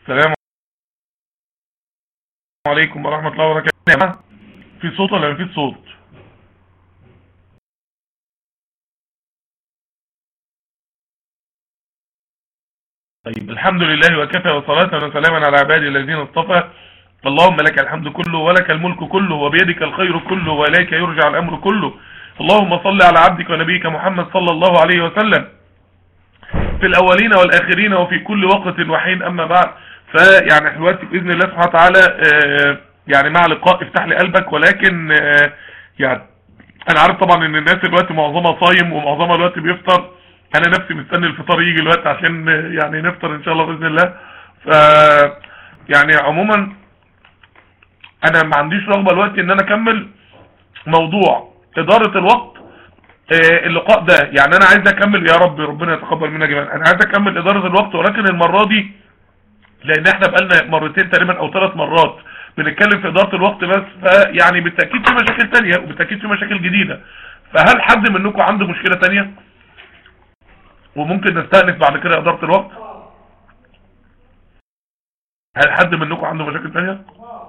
السلام عليكم ورحمة الله وبركاته في صوت ولا مفيش صوت طيب الحمد لله وكفى وصلاة وسلاما على عبادي الذين اصطفى اللهم لك الحمد كله ولك الملك كله وبيدك الخير كله وإليك يرجع الأمر كله اللهم صل على عبدك ونبيك محمد صلى الله عليه وسلم في الأولين والآخرين وفي كل وقت وحين أما بعد فيعني احنا دلوقتي بإذن الله سبحانه وتعالى آه، يعني مع لقاء افتح لي قلبك ولكن آه، يعني أنا عارف طبعا إن الناس دلوقتي معظمها صايم ومعظمها دلوقتي بيفطر أنا نفسي مستني الفطار يجي دلوقتي عشان آه، يعني نفطر إن شاء الله بإذن الله ف يعني عموما أنا ما عنديش رغبة دلوقتي إن أنا أكمل موضوع إدارة الوقت آه، اللقاء ده يعني انا عايز اكمل يا رب ربنا يتقبل منا جميعا انا عايز اكمل ادارة الوقت ولكن المرة دي لان احنا بقالنا مرتين تقريبا او ثلاث مرات بنتكلم في ادارة الوقت بس فيعني بالتأكيد في مشاكل تانية وبالتأكيد في مشاكل جديدة فهل حد منكم عنده مشكلة تانية وممكن نستأنف بعد كده ادارة الوقت هل حد منكم عنده مشاكل تانية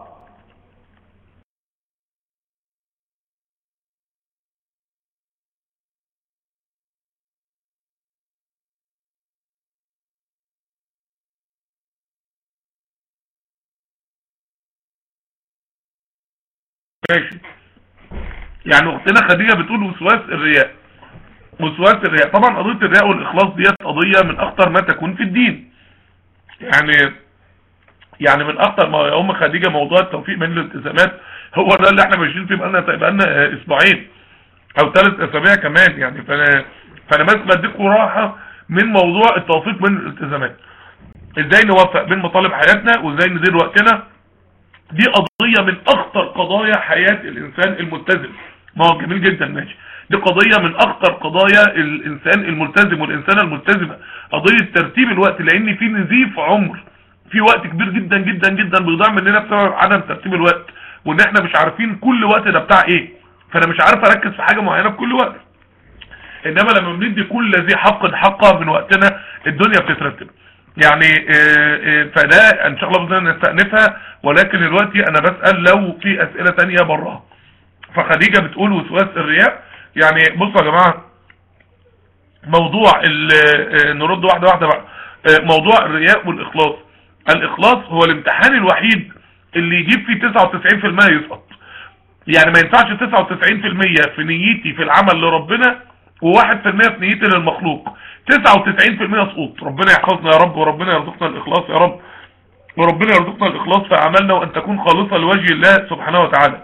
ماشي يعني اختنا خديجة بتقول وسواس الرياء وسواس الرياء طبعا قضية الرياء والاخلاص ديت قضية من اخطر ما تكون في الدين يعني يعني من اخطر ما يا ام خديجة موضوع التوفيق بين الالتزامات هو ده اللي احنا ماشيين فيه بقالنا بقالنا اسبوعين او ثلاث اسابيع كمان يعني فانا فانا بس بديكم راحة من موضوع التوفيق بين الالتزامات ازاي نوفق بين مطالب حياتنا وازاي ندير وقتنا دي قضية من اخطر قضايا حياة الانسان الملتزم ما هو جميل جدا ماشي دي قضية من اخطر قضايا الانسان الملتزم والانسانة الملتزمة قضية ترتيب الوقت لان في نزيف عمر في وقت كبير جدا جدا جدا بيضيع مننا بسبب عدم ترتيب الوقت وان احنا مش عارفين كل وقت ده بتاع ايه فانا مش عارف اركز في حاجة معينة في كل وقت انما لما بندي كل ذي حق حقه من وقتنا الدنيا بتترتب يعني آه، آه، فده ان شاء الله بدنا نستأنفها ولكن دلوقتي انا بسأل لو في اسئلة تانية براها فخديجة بتقول وسواس الرياء يعني بصوا يا جماعة موضوع ال- آه، نرد واحدة واحدة بقى آه، موضوع الرياء والاخلاص الاخلاص هو الامتحان الوحيد اللي يجيب فيه 99% يسقط يعني ما ينفعش 99% في نيتي في العمل لربنا و1% في نيتي للمخلوق 99% سقوط ربنا يحفظنا يا رب وربنا يرزقنا الاخلاص يا رب وربنا يرزقنا الاخلاص في اعمالنا وان تكون خالصة لوجه الله سبحانه وتعالى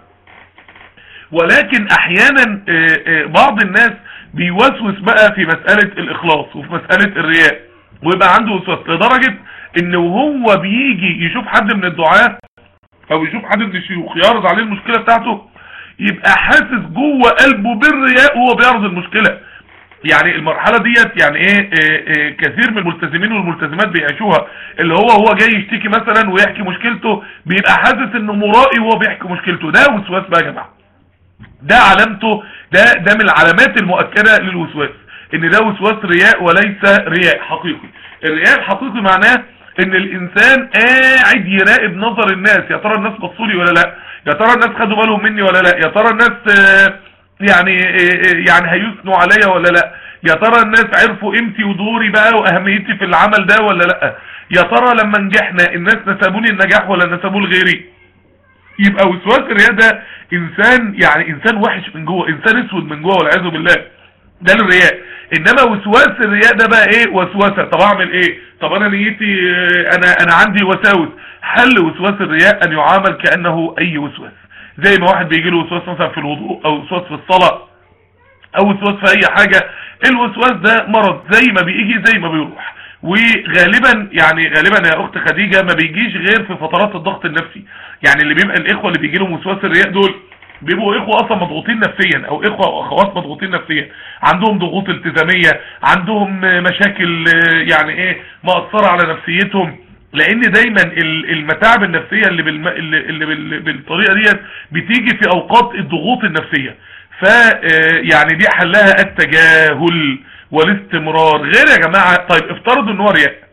ولكن احيانا آه، آه، بعض الناس بيوسوس بقى في مسألة الاخلاص وفي مسألة الرياء ويبقى عنده وسواس لدرجة ان وهو بيجي يشوف حد من الدعاة او يشوف حد من الشيوخ يعرض عليه المشكلة بتاعته يبقى حاسس جوه قلبه بالرياء وهو بيعرض المشكلة يعني المرحلة ديت يعني ايه, إيه, إيه كثير من الملتزمين والملتزمات بيعيشوها اللي هو هو جاي يشتكي مثلا ويحكي مشكلته بيبقى حاسس انه مرائي وهو بيحكي مشكلته ده وسواس بقى يا جماعة ده علامته ده ده من العلامات المؤكدة للوسواس ان ده وسواس رياء وليس رياء حقيقي الرياء الحقيقي معناه ان الانسان قاعد يراقب نظر الناس يا ترى الناس بصوا لي ولا لا يا ترى الناس خدوا بالهم مني ولا لا يا ترى الناس آه، يعني آه، يعني هيثنوا عليا ولا لا يا ترى الناس عرفوا قيمتي ودوري بقى واهميتي في العمل ده ولا لا يا ترى لما نجحنا الناس نسبوني النجاح ولا نسبوه لغيري يبقى وسواس الرياء ده انسان يعني انسان وحش من جوه انسان اسود من جوه والعياذ بالله ده الرياء انما وسواس الرياء ده بقى ايه وسوسه طب اعمل ايه طب انا نيتي آه، انا انا عندي وساوس حل وسواس الرياء ان يعامل كانه اي وسواس زي ما واحد بيجي له وسواس مثلا في الوضوء او وسواس في الصلاه او وسواس في اي حاجه الوسواس ده مرض زي ما بيجي زي ما بيروح وغالبا يعني غالبا يا اخت خديجه ما بيجيش غير في فترات الضغط النفسي يعني اللي بيبقى الاخوه اللي بيجي لهم وسواس الرياء دول بيبقوا اخوة اصلا مضغوطين نفسيا او اخوة واخوات مضغوطين نفسيا عندهم ضغوط التزامية عندهم مشاكل يعني ايه مأثرة على نفسيتهم لان دايما ال- المتاعب النفسية اللي, بالم... اللي اللي بال... بالطريقة ديت بتيجي في اوقات الضغوط النفسية ف يعني دي حلها التجاهل والاستمرار غير يا جماعة طيب افترضوا ان هو رياء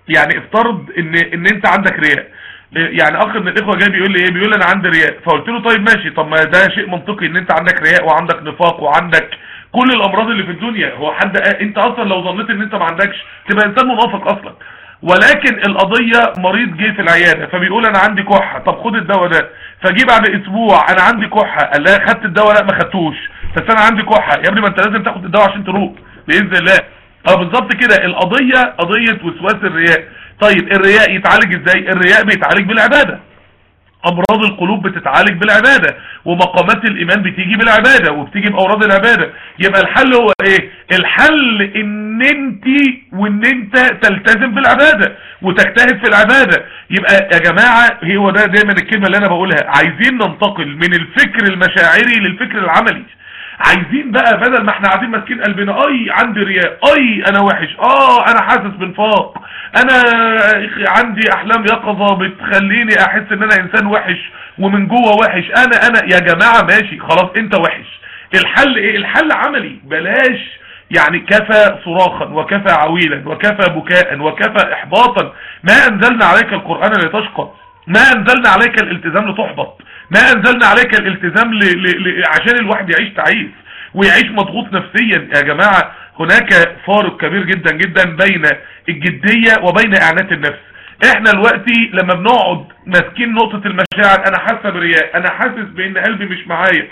يعني افترض ان ان انت عندك رياء يعني اخ من الاخوه جاي بيقول لي ايه بيقول لي انا عندي رياء فقلت له طيب ماشي طب ما ده شيء منطقي ان انت عندك رياء وعندك نفاق وعندك كل الامراض اللي في الدنيا هو حد انت اصلا لو ظنيت ان انت ما عندكش تبقى انسان منافق اصلا ولكن القضية مريض جه في العيادة فبيقول انا عندي كحة طب خد الدواء ده فجي بعد اسبوع انا عندي كحة قال لها خدت الدواء لا ما خدتوش بس انا عندي كحة يا ابني ما انت لازم تاخد الدواء عشان تروق باذن الله اه بالظبط كده القضية قضية وسواس الرياء طيب الرياء يتعالج ازاي الرياء بيتعالج بالعبادة امراض القلوب بتتعالج بالعبادة ومقامات الايمان بتيجي بالعبادة وبتيجي باوراد العبادة يبقى الحل هو ايه الحل ان انت وان انت تلتزم بالعبادة وتجتهد في العبادة يبقى يا جماعة هو ده دايما الكلمة اللي انا بقولها عايزين ننتقل من الفكر المشاعري للفكر العملي عايزين بقى بدل ما احنا قاعدين ماسكين قلبنا اي عندي رياء اي انا وحش اه انا حاسس بنفاق انا عندي احلام يقظة بتخليني احس ان انا انسان وحش ومن جوه وحش انا انا يا جماعة ماشي خلاص انت وحش الحل ايه الحل عملي بلاش يعني كفى صراخا وكفى عويلا وكفى بكاء وكفى احباطا ما انزلنا عليك القرآن لتشقى ما انزلنا عليك الالتزام لتحبط ما انزلنا عليك الالتزام ل... ل... ل... عشان الواحد يعيش تعيس ويعيش مضغوط نفسيا يا جماعة هناك فارق كبير جدا جدا بين الجدية وبين اعانات النفس احنا دلوقتي لما بنقعد ماسكين نقطة المشاعر انا حاسة برياء انا حاسس بان قلبي مش معايا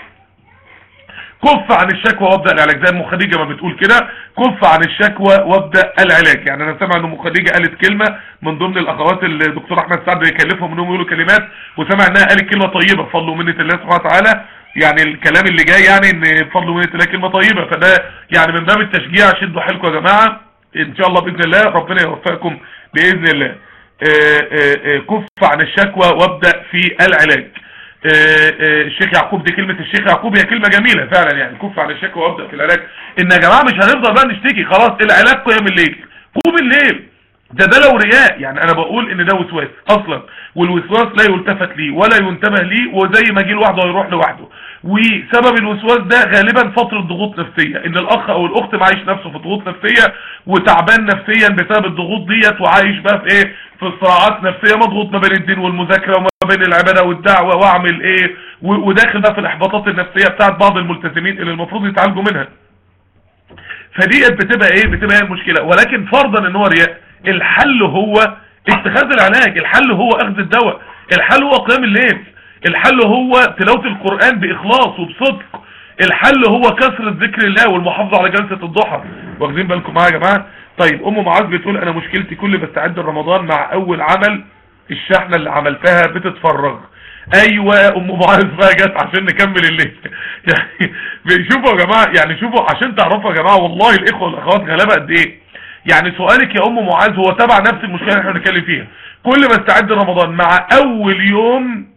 كف عن الشكوى وابدأ العلاج زي ام خديجة ما بتقول كده كف عن الشكوى وابدأ العلاج يعني انا سامع ان ام خديجة قالت كلمة من ضمن الاخوات اللي الدكتور احمد سعد بيكلفهم انهم يقولوا كلمات وسامع انها قالت كلمة طيبة بفضل ومنة الله سبحانه وتعالى يعني الكلام اللي جاي يعني ان بفضل ومنة الله كلمة طيبة فده يعني من باب التشجيع شدوا حيلكم يا جماعة ان شاء الله باذن الله ربنا يوفقكم باذن الله كف عن الشكوى وابدأ في العلاج الشيخ يعقوب دي كلمة الشيخ يعقوب هي كلمة جميلة فعلا يعني كف عن الشكوى وابدأ في العلاج ان يا جماعة مش هنفضل بقى نشتكي خلاص العلاج قيام الليل قوم الليل ده ده لو رياء يعني انا بقول ان ده وسواس اصلا والوسواس لا يلتفت ليه ولا ينتبه ليه وزي ما جه لوحده هيروح لوحده وسبب الوسواس ده غالبا فترة ضغوط نفسية ان الاخ او الاخت معيش نفسه في ضغوط نفسية وتعبان نفسيا بسبب الضغوط ديت وعايش بقى في ايه في صراعات نفسية مضغوط ما بين الدين والمذاكرة وما بين العبادة والدعوة واعمل ايه وداخل بقى في الاحباطات النفسية بتاعت بعض الملتزمين اللي المفروض يتعالجوا منها فديت بتبقى ايه بتبقى هي المشكلة ولكن فرضا ان هو رياء الحل هو اتخاذ العلاج الحل هو اخذ الدواء الحل هو قيام الليل الحل هو تلاوة القرآن باخلاص وبصدق الحل هو كثرة ذكر الله والمحافظة على جلسة الضحى واخدين بالكم معايا يا جماعة طيب ام معاذ بتقول انا مشكلتي كل بستعد رمضان مع اول عمل الشحنة اللي عملتها بتتفرغ ايوه ام معاذ بقى جت عشان نكمل الليل يعني شوفوا يا جماعة يعني شوفوا عشان تعرفوا يا جماعة والله الاخوة والاخوات غلابة قد ايه يعني سؤالك يا ام معاذ هو تبع نفس المشكلة اللي احنا بنتكلم فيها كل ما استعد رمضان مع اول يوم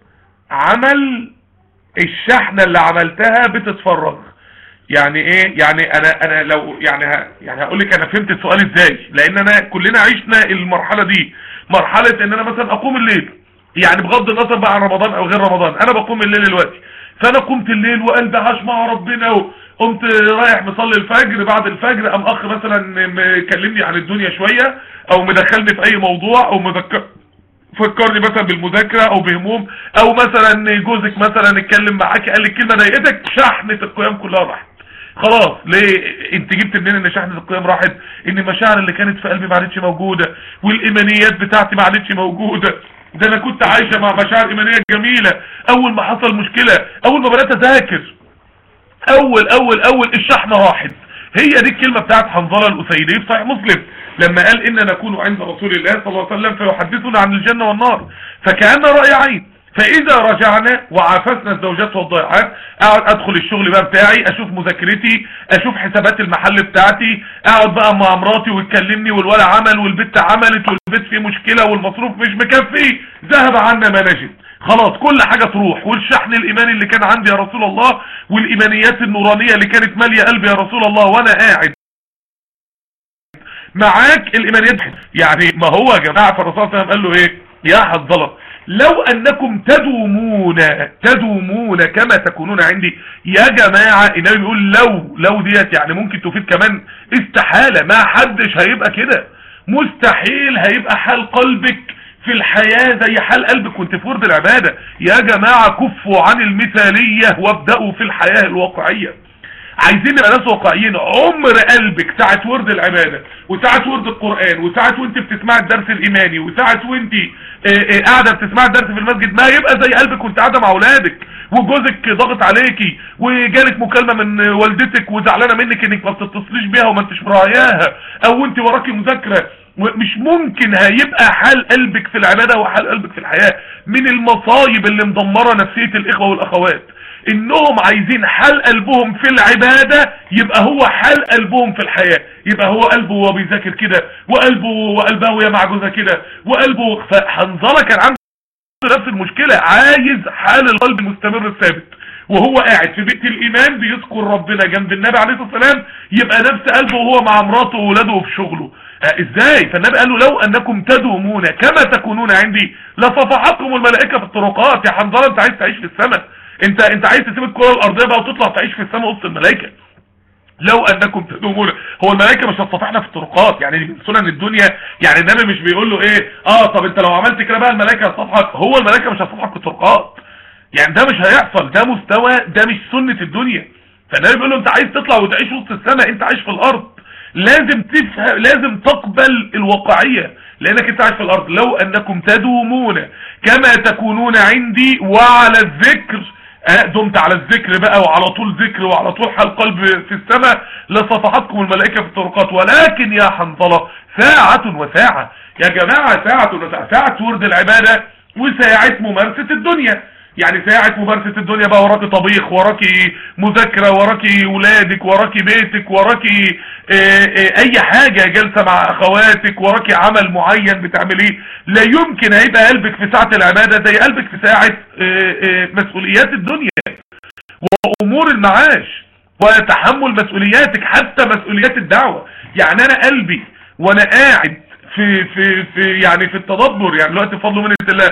عمل الشحنة اللي عملتها بتتفرغ يعني ايه يعني انا انا لو يعني ها يعني هقول لك انا فهمت السؤال ازاي لان انا كلنا عشنا المرحلة دي مرحلة ان انا مثلا اقوم الليل يعني بغض النظر بقى عن رمضان او غير رمضان انا بقوم الليل دلوقتي فانا قمت الليل وقلبي عاش مع ربنا وقمت رايح مصلي الفجر بعد الفجر قام اخ مثلا مكلمني عن الدنيا شوية او مدخلني في اي موضوع او مذكر فكرني مثلا بالمذاكرة او بهموم او مثلا جوزك مثلا اتكلم معاك قال لك كلمة ضايقتك شحنة القيام كلها راحت خلاص ليه انت جبت منين ان شحنة القيام راحت ان المشاعر اللي كانت في قلبي ما عادتش موجودة والايمانيات بتاعتي ما عادتش موجودة ده انا كنت عايشة مع مشاعر ايمانية جميلة اول ما حصل مشكلة اول ما بدأت اذاكر اول اول اول الشحنة راحت هي دي الكلمة بتاعت حنظلة الاسيدي في صحيح مسلم لما قال إن نكون عند رسول الله صلى الله عليه وسلم فيحدثنا عن الجنة والنار فكأن رأي عين فإذا رجعنا وعافسنا الزوجات والضيعات أقعد أدخل الشغل بقى بتاعي أشوف مذاكرتي أشوف حسابات المحل بتاعتي أقعد بقى مع مراتي وتكلمني والولا عمل والبت عملت والبيت فيه مشكلة والمصروف مش مكفي ذهب عنا ما نجد خلاص كل حاجة تروح والشحن الإيماني اللي كان عندي يا رسول الله والإيمانيات النورانية اللي كانت مالية قلبي يا رسول الله وأنا قاعد معاك الايمانيات يعني ما هو يا جماعة فالرسول صلى الله عليه وسلم قال له ايه يا حظلة لو انكم تدومون تدومون كما تكونون عندي يا جماعة النبي بيقول لو لو ديت يعني ممكن تفيد كمان استحالة ما حدش هيبقى كده مستحيل هيبقى حال قلبك في الحياة زي حال قلبك وانت في ورد العبادة يا جماعة كفوا عن المثالية وابدأوا في الحياة الواقعية عايزين نبقى ناس واقعيين عمر قلبك ساعة ورد العبادة وساعة ورد القرآن وساعة وانت بتسمع الدرس الإيماني وساعة وانت قاعدة بتسمع الدرس في المسجد ما يبقى زي قلبك وانت قاعدة مع أولادك وجوزك ضغط عليكي وجالك مكالمة من والدتك وزعلانة منك انك ما بتتصليش بيها وما انتش مراعياها او انت وراكي مذاكرة مش ممكن هيبقى حال قلبك في العبادة وحال قلبك في الحياة من المصايب اللي مدمرة نفسية الإخوة والأخوات انهم عايزين حال قلبهم في العبادة يبقى هو حال قلبهم في الحياة يبقى هو قلبه وهو بيذاكر كده وقلبه وقلبها وهي مع جوزها كده وقلبه فحنظلة كان عنده نفس المشكلة عايز حال القلب المستمر الثابت وهو قاعد في بيت الايمان بيذكر ربنا جنب النبي عليه الصلاة والسلام يبقى نفس قلبه وهو مع مراته وولاده وفي شغله ازاي فالنبي قال له لو انكم تدومون كما تكونون عندي لصفحتكم الملائكة في الطرقات يا حنظلة انت عايز تعيش في السماء انت انت عايز تسيب الكرة الارضية بقى وتطلع تعيش في السماء وسط الملائكة لو انكم تدومون هو الملائكة مش هتصفحنا في الطرقات يعني من سنن الدنيا يعني النبي مش بيقول له ايه اه طب انت لو عملت كده بقى الملائكة هتصفحك هو الملائكة مش هتصفحك في الطرقات يعني ده مش هيحصل ده مستوى ده مش سنة الدنيا فالنبي بيقول له انت عايز تطلع وتعيش وسط السماء انت عايش في الارض لازم تفهم لازم تقبل الواقعية لانك انت عايش في الارض لو انكم تدومون كما تكونون عندي وعلى الذكر دمت على الذكر بقى وعلى طول ذكر وعلى طول حال قلب في السماء لصفحتكم الملائكة في الطرقات ولكن يا حنظلة ساعة وساعة يا جماعة ساعة وساعة ساعة ورد العبادة وساعة ممارسة الدنيا يعني ساعة ممارسة الدنيا بقى وراكي طبيخ وراكي مذاكرة وراكي ولادك وراكي بيتك وراكي اه اه اي حاجة جلسة مع اخواتك وراكي عمل معين بتعمليه لا يمكن هيبقى قلبك في ساعة العبادة زي قلبك في ساعة اه مسؤوليات الدنيا وامور المعاش وتحمل مسؤولياتك حتى مسؤوليات الدعوة يعني انا قلبي وانا قاعد في في في يعني في التدبر يعني دلوقتي بفضل منه الله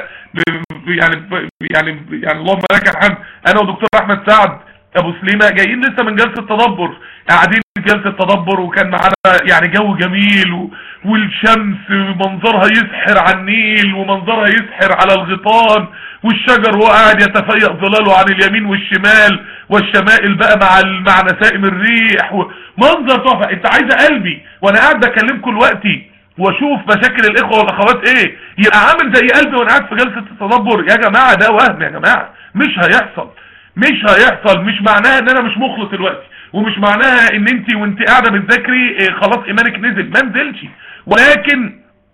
يعني يعني يعني اللهم لك الحمد انا ودكتور احمد سعد ابو سليمه جايين لسه من جلسه تدبر قاعدين في جلسه تدبر وكان معانا يعني جو جميل و... والشمس منظرها يسحر على النيل ومنظرها يسحر على الغيطان والشجر وهو قاعد يتفيأ ظلاله عن اليمين والشمال والشمائل بقى مع ال... مع نسائم الريح و... منظر تحفه انت عايزه قلبي وانا قاعد بكلمكم دلوقتي واشوف مشاكل الاخوة والاخوات ايه يبقى عامل زي قلبي وانا قاعد في جلسة التدبر يا جماعة ده وهم يا جماعة مش هيحصل مش هيحصل مش معناها ان انا مش مخلص دلوقتي ومش معناها ان انت وانت قاعدة بتذاكري إيه خلاص ايمانك نزل ما نزلش ولكن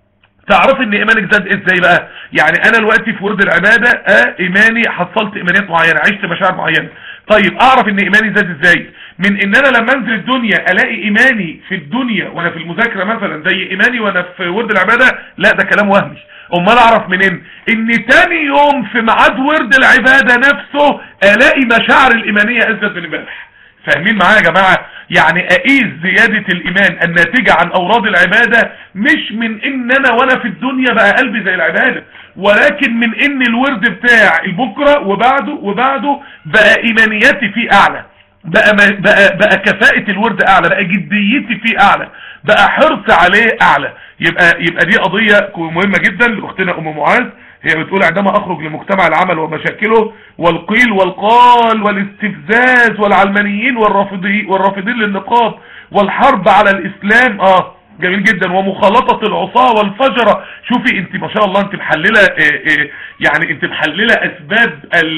تعرف ان ايمانك زاد ازاي بقى يعني انا دلوقتي في ورد العبادة اه ايماني حصلت ايمانيات معينة عشت مشاعر معينة طيب اعرف ان ايماني زاد ازاي من ان انا لما انزل الدنيا الاقي ايماني في الدنيا وانا في المذاكرة مثلا زي ايماني وانا في ورد العبادة لا ده كلام وهمي امال اعرف منين ان تاني يوم في ميعاد ورد العبادة نفسه الاقي مشاعر الايمانية ازيد من امبارح فاهمين معايا يا جماعة يعني اقيس زيادة الايمان الناتجة عن اوراد العبادة مش من ان انا وانا في الدنيا بقى قلبي زي العبادة ولكن من ان الورد بتاع البكرة وبعده وبعده بقى ايمانياتي فيه اعلى بقى, بقى, بقى كفاءة الورد اعلى بقى جديتي فيه اعلى بقى حرص عليه اعلى يبقى, يبقى دي قضية مهمة جدا لاختنا ام معاذ هي بتقول عندما اخرج لمجتمع العمل ومشاكله والقيل والقال والاستفزاز والعلمانيين والرافضين والرافضين للنقاب والحرب على الاسلام اه جميل جدا ومخالطة العصاة والفجرة شوفي انت ما شاء الله انت محللة اه اه يعني انت محللة اسباب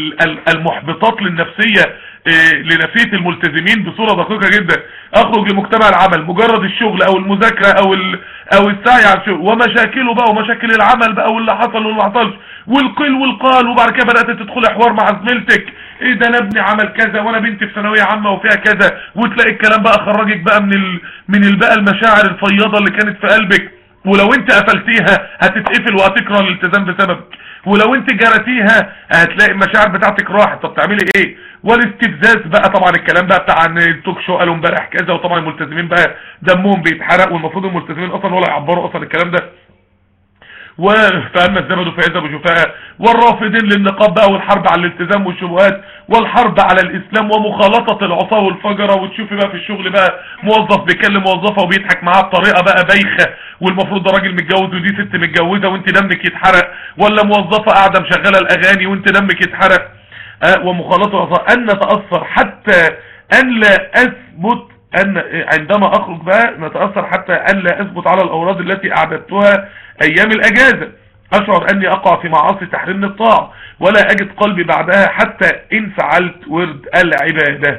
المحبطات للنفسية لنفسية الملتزمين بصورة دقيقة جدا اخرج لمجتمع العمل مجرد الشغل او المذاكرة او او السعي على الشغل ومشاكله بقى ومشاكل العمل بقى واللي حصل واللي ما حصلش والقيل والقال وبعد كده بدأت تدخل حوار مع زميلتك ايه ده انا ابني عمل كذا وانا بنتي في ثانويه عامه وفيها كذا وتلاقي الكلام بقى خرجك بقى من ال... من بقى المشاعر الفياضه اللي كانت في قلبك ولو انت قفلتيها هتتقفل وهتكره الالتزام بسببك ولو انت جرتيها هتلاقي المشاعر بتاعتك راحت طب تعملي ايه والاستفزاز بقى طبعا الكلام بقى بتاع ان التوك شو قالوا امبارح كذا وطبعا الملتزمين بقى دمهم بيتحرق والمفروض الملتزمين اصلا ولا يعبروا اصلا الكلام ده وفأما الزبد فيذهب جفاء والرافضين للنقاب بقى والحرب على الالتزام والشبهات والحرب على الاسلام ومخالطة العصاة والفجرة وتشوفي بقى في الشغل بقى موظف بيكلم موظفة وبيضحك معاها بطريقة بقى بايخة والمفروض ده راجل متجوز ودي ست متجوزة وانت دمك يتحرق ولا موظفة قاعدة مشغلة الاغاني وانت دمك يتحرق أه ومخالطة العصاة ان نتأثر حتى ان لا اثبت ان عندما اخرج بقى نتأثر حتى ان لا اثبت على الاوراد التي اعددتها ايام الاجازة اشعر اني اقع في معاصي تحريم الطاعة ولا اجد قلبي بعدها حتى ان فعلت ورد العبادة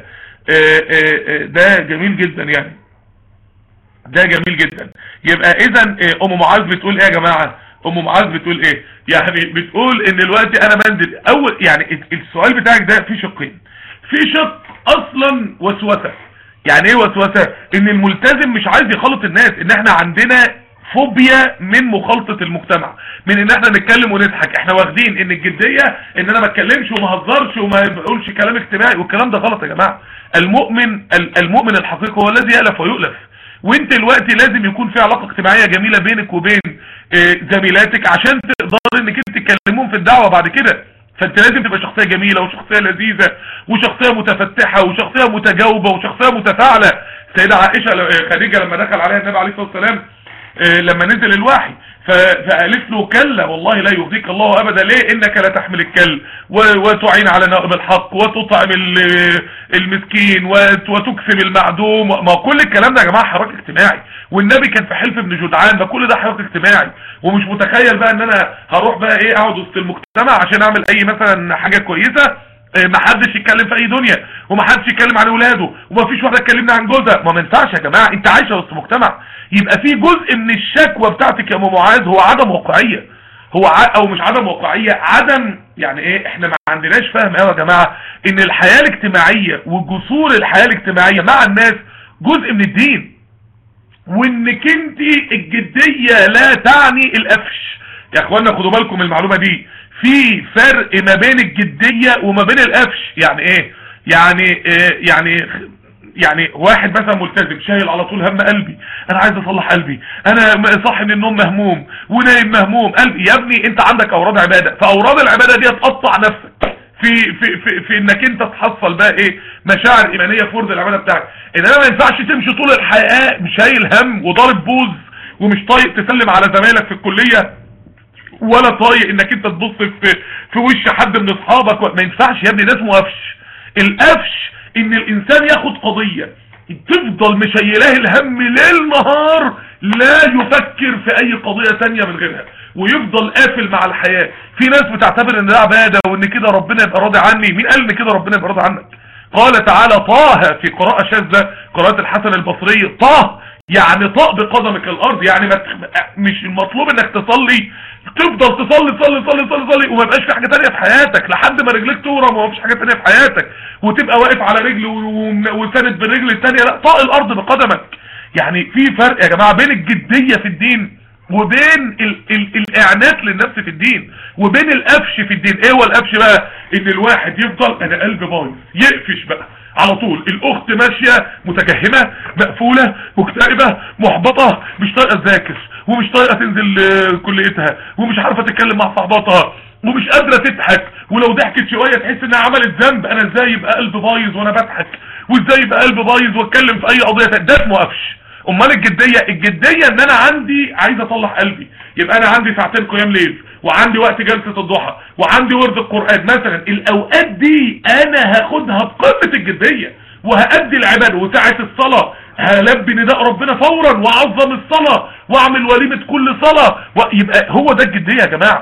ده جميل جدا يعني ده جميل جدا يبقى اذا ام معاذ بتقول ايه يا جماعة ام معاذ بتقول ايه يعني بتقول ان دلوقتي انا بنزل اول يعني السؤال بتاعك ده فيه شقين في شق اصلا وسوسه يعني ايه وسوسه ان الملتزم مش عايز يخلط الناس ان احنا عندنا فوبيا من مخالطة المجتمع من ان احنا نتكلم ونضحك احنا واخدين ان الجدية ان انا ما اتكلمش وما هزرش وما بقولش كلام اجتماعي والكلام ده غلط يا جماعة المؤمن المؤمن الحقيقي هو الذي يألف ويؤلف وانت دلوقتي لازم يكون في علاقة اجتماعية جميلة بينك وبين زميلاتك عشان تقدر انك انت تكلمهم في الدعوة بعد كده فانت لازم تبقى شخصية جميلة وشخصية لذيذة وشخصية متفتحة وشخصية متجاوبة وشخصية متفاعلة سيدة عائشة خديجة لما دخل عليها النبي عليه الصلاة والسلام لما نزل الوحي فقالت له كلا والله لا يغضيك الله ابدا ليه انك لا تحمل الكل وتعين على نائب الحق وتطعم المسكين وتكسب المعدوم ما كل الكلام ده يا جماعه حراك اجتماعي والنبي كان في حلف ابن جدعان ده كل ده حراك اجتماعي ومش متخيل بقى ان انا هروح بقى ايه اقعد وسط المجتمع عشان اعمل اي مثلا حاجه كويسه ما حدش يتكلم في اي دنيا وما حدش يتكلم عن اولاده وما فيش واحده تكلمنا عن جوزها ما ينفعش يا جماعه انت عايشه وسط مجتمع يبقى في جزء من الشكوى بتاعتك يا ام معاذ هو عدم واقعيه هو ع... او مش عدم واقعيه عدم يعني ايه احنا ما عندناش فهم قوي يا جماعه ان الحياه الاجتماعيه وجسور الحياه الاجتماعيه مع الناس جزء من الدين وانك انت الجديه لا تعني القفش يا اخوانا خدوا بالكم المعلومه دي في فرق ما بين الجدية وما بين القفش يعني ايه يعني إيه يعني يعني واحد مثلا ملتزم شايل على طول هم قلبي انا عايز اصلح قلبي انا صاحي من النوم مهموم ونايم مهموم قلبي يا ابني انت عندك اوراد عبادة فاوراد العبادة دي تقطع نفسك في في في, في انك انت تحصل بقى ايه مشاعر ايمانيه في فرض العباده بتاعك انما ما ينفعش تمشي طول الحياه شايل هم وضارب بوز ومش طايق تسلم على زمايلك في الكليه ولا طايق انك انت تبص في في وش حد من اصحابك ما ينفعش يا ابني ده اسمه قفش القفش ان الانسان ياخد قضية تفضل مشيلاه الهم ليل نهار لا يفكر في اي قضية تانية من غيرها ويفضل قافل مع الحياة في ناس بتعتبر ان ده عبادة وان كده ربنا يبقى راضي عني مين قال ان كده ربنا يبقى راضي عنك قال تعالى طه في قراءة شاذة قراءة الحسن البصري طه يعني طاق بقدمك الارض يعني ما مش المطلوب انك تصلي تفضل تصلي تصلي تصلي تصلي تصلي وما يبقاش في حاجه تانية في حياتك لحد ما رجليك تورم وما فيش حاجه تانية في حياتك وتبقى واقف على رجل وساند بالرجل التانية لا طاق الارض بقدمك يعني في فرق يا جماعه بين الجديه في الدين وبين ال ال الاعنات للنفس في الدين وبين القفش في الدين ايه هو القفش بقى ان الواحد يفضل انا قلبي بايظ يقفش بقى على طول الاخت ماشية متجهمة مقفولة مكتئبة محبطة مش طايقة تذاكر ومش طايقة تنزل كليتها ومش عارفة تتكلم مع صحباتها ومش قادرة تضحك ولو ضحكت شوية تحس انها عملت ذنب انا ازاي يبقى قلبي بايظ وانا بضحك وازاي يبقى قلبي بايظ واتكلم في اي قضية ده اسمه قفش امال الجدية الجدية ان انا عندي عايز اصلح قلبي يبقى انا عندي ساعتين قيام ليل وعندي وقت جلسة الضحى وعندي ورد القرآن مثلا الاوقات دي انا هاخدها بقمة الجدية وهأدي العبادة وساعة الصلاة هلبي نداء ربنا فورا واعظم الصلاة واعمل وليمة كل صلاة يبقى هو ده الجدية يا جماعة